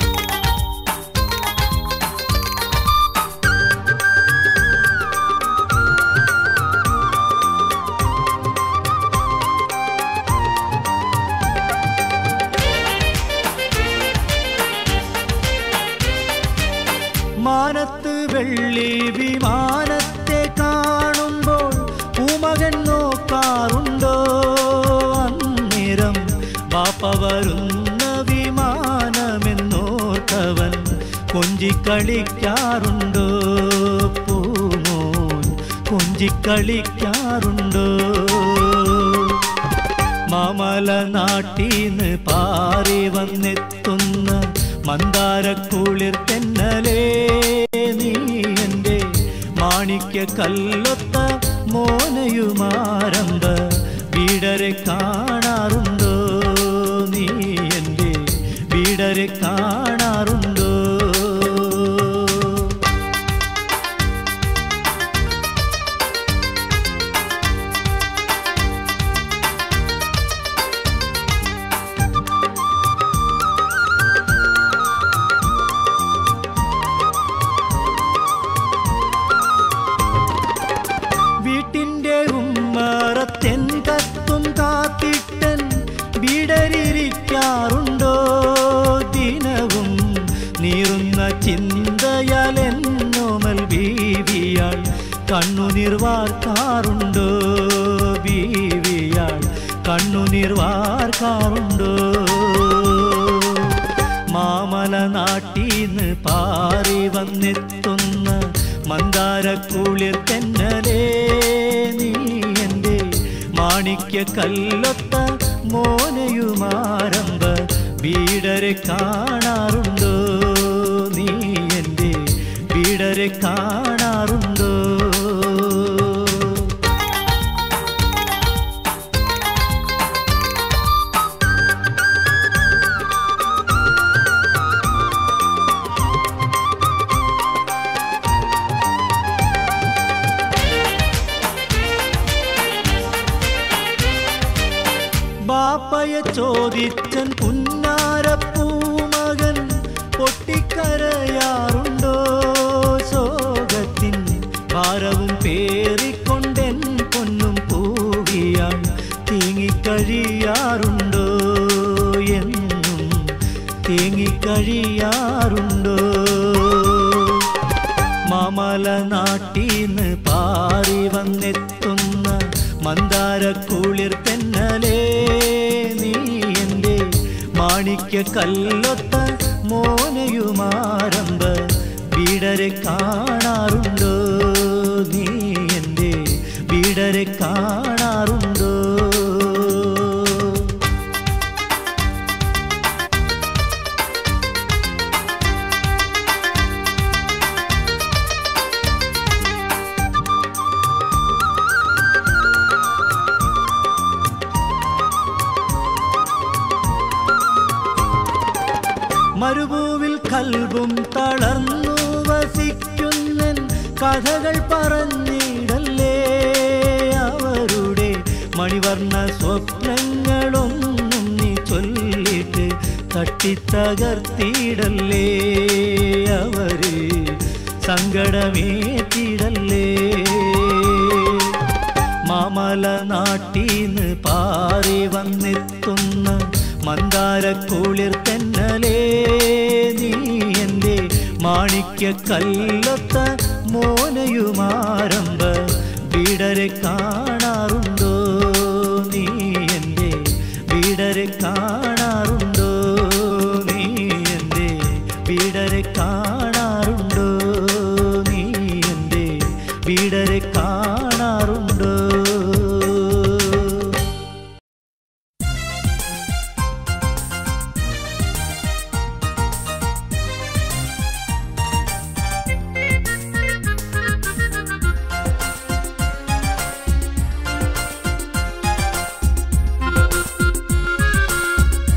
ബാപ്പ വരുന്ന വിമാനമെന്നോർത്തവൻ കൊഞ്ചിക്കളിക്കാറുണ്ടോ പൂമോൻ കൊഞ്ചിക്കളിക്കാറുണ്ടോ മാമല നാട്ടീന്ന് പാറി വന്നെത്തുന്ന മന്ദാരക്കുളിർ തെന്നലേ നീ എൻ്റെ മാണിക്യ കല്ലൊത്ത മോനയുമാരംഭ വീടരെ കാണാറുണ്ടോ നീ എൻ്റെ വീടരെ കാണാറുണ്ടോ വീട്ടിൻ്റെ ഉമ്മറത്തെൻ കത്തും കാത്തിട്ടൻ വീടരിക്കാറുണ്ടോ ദിനവും നീറുന്ന ചിന്തയാൽ എന്നോമൽ ബീവിയാൾ കണ്ണുനീർ വാർക്കാറുണ്ടോ ബീവിയാൾ കണ്ണുനീർ വാർക്കാറുണ്ടോ മാമല നാട്ടീന്ന് പാറി വന്നെത്തുന്ന മന്ദാരക്കുളിർ തെന്നലേ നീ എൻ്റെ മാണിക്യ കല്ലൊത്ത മോനയുമാരംഭ വീടരെ കാണാറുണ്ടോ നീ എൻ്റെ വീടരെ കാണാറുണ്ടോ ബാപ്പയെ ചോദിച്ചൻ പുന്നാരപ്പൂമകൻ പൊട്ടിക്കരയാറുണ്ടോ ശോകത്തിൻ ഭാരവും പേറിക്കൊണ്ടെൻ പൊന്നും പൂവിയാൻ തേങ്ങിക്കഴിയാറുണ്ടോ എന്നും തേങ്ങിക്കഴിയാറുണ്ടോ മാമല നാട്ടീന്ന് പാറി വന്നെത്തുന്ന മന്ദാരക്കുളിർ തെന്നലേ നീ എൻ്റെ മാണിക്യ കല്ലൊത്ത മോനയുമാരംഭ വീടരെ കാണാറുണ്ടോ നീ എൻ്റെ വീടരെ കാണാറുണ്ടോ മരുഭൂവിൽ കൽബും തളർന്നു വസിക്കുന്നൻ കഥകൾ പറഞ്ഞിടല്ലേ അവരുടെ മണിവർണ്ണ സ്വപ്നങ്ങളൊന്നും നീ ചൊല്ലിട്ട് തട്ടിത്തകർത്തിടല്ലേ അവര് സങ്കടമേറ്റിടല്ലേ മാമല നാട്ടീന്ന് പാറി വന്നെത്തുന്ന മന്ദാരക്കുളിർ തെന്നലേ നീ എൻ്റെ മാണിക്യ കല്ലൊത്ത മോനയുമാരംഭ വീടരെ കാണാറുണ്ടോ നീ എൻ്റെ വീടരെ കാണാറുണ്ടോ നീ എൻ്റെ വീടരെ കാണാറുണ്ടോ നീ എൻ്റെ വീടരെ കാണാറുണ്ടോ ും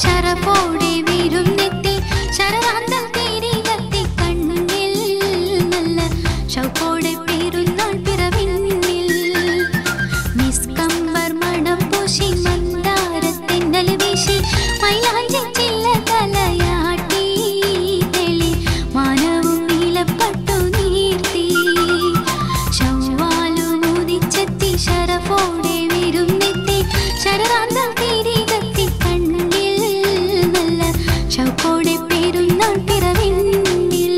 ശരപോടെ വിരുന്നെത്തി ശരറാന്തം തീരി കത്തി കണ്ണിൽ നല്ല ഷൗക്കോടെ പെരുന്നാൾ പിറവിന്നിൽ മിസ്കമ്പർ മണം പൂശി മന്ദാരത്തെന്നൽ വീശി മൈലാഞ്ചി ചില്ല തലയാട്ടി തെളി മാനവും നീലപ്പട്ടു നീർത്തി ശവ്വാലും ഉദിച്ചെത്തി ശരഫോടെ വിരുന്നെത്തി ശരറാന്തം തീരി കത്തി കണ്ണിൽ നല്ല ഷൗക്കോടെ പെരുന്നാൾ പിറവിന്നിൽ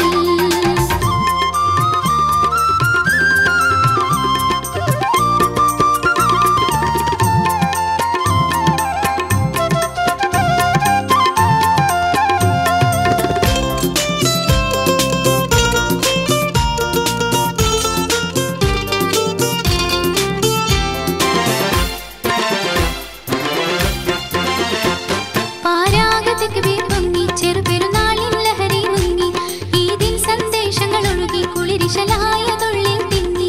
പാരാഗതക്ക് വീർ പൊങ്ങി ചെറുപെരുന്നാളിൻ ലഹരി മുങ്ങി ഈദിൻ സന്ദേശങ്ങൾ ഒഴുകി കുളിരിശലായ തൊള്ളിൽ തിങ്ങി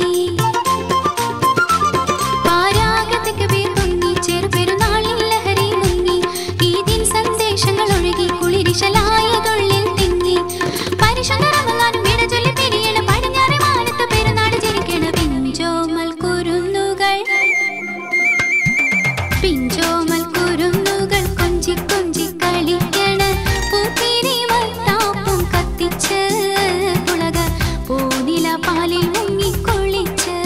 പാരാഗതക്ക് വീർ പൊങ്ങി ചെറുപെരുന്നാളിൻ ലഹരി മുങ്ങി ഈദിൻ സന്ദേശങ്ങൾ ഒഴുകി കുളിരിശലായ തൊള്ളിൽ തിങ്ങി പരിശുദ്ധ റമളാനും വിട ചൊല്ലി പിരിയണ പടിഞ്ഞാറെ മാനത്ത് പെരുന്നാട് ജനിക്കണ പിഞ്ചോമൽ കുരുന്നുകൾ പിഞ്ചോമൽ കുരുന്നുകൾ കൊഞ്ചി കൊഞ്ചി കളിക്കണ പൂത്തിരി മത്താപ്പും കത്തിച്ച് കുളക പൂനില പാലിൽ മുങ്ങിക്കൊള്ളിച്ച്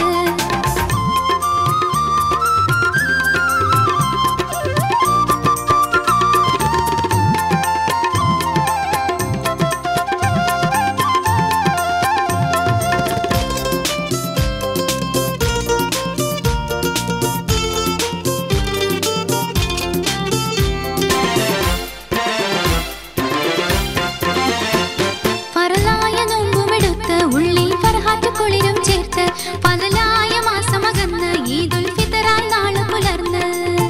ഫറലായ നോമ്പുമെടുത്ത് ഉള്ളിൽ ഫർഹാറ്റ് കുളിരും ചേർത്ത് പലലായ മാസമകന്ന് ഈദുൽ ഫിത്തറായി നാള് പുലർന്ന്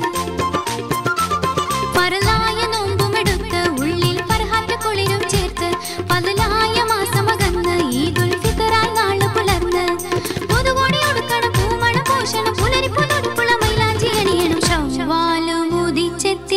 ഫറലായ നോമ്പുമെടുത്ത് ഉള്ളിൽ ഫർഹാറ്റ് കുളിരും ചേർത്ത് പലലായ മാസമകന്ന് ഈദുൽ ഫിത്തറായി നാള് പുലർന്ന് പുതുകോടി ഉടുക്കണം പൂമണം പൂശണം പുലരി പുതുടുപ്പുള്ള മൈലാഞ്ചി അണിയണം ശവ്വാലും ഉദിച്ചെത്തി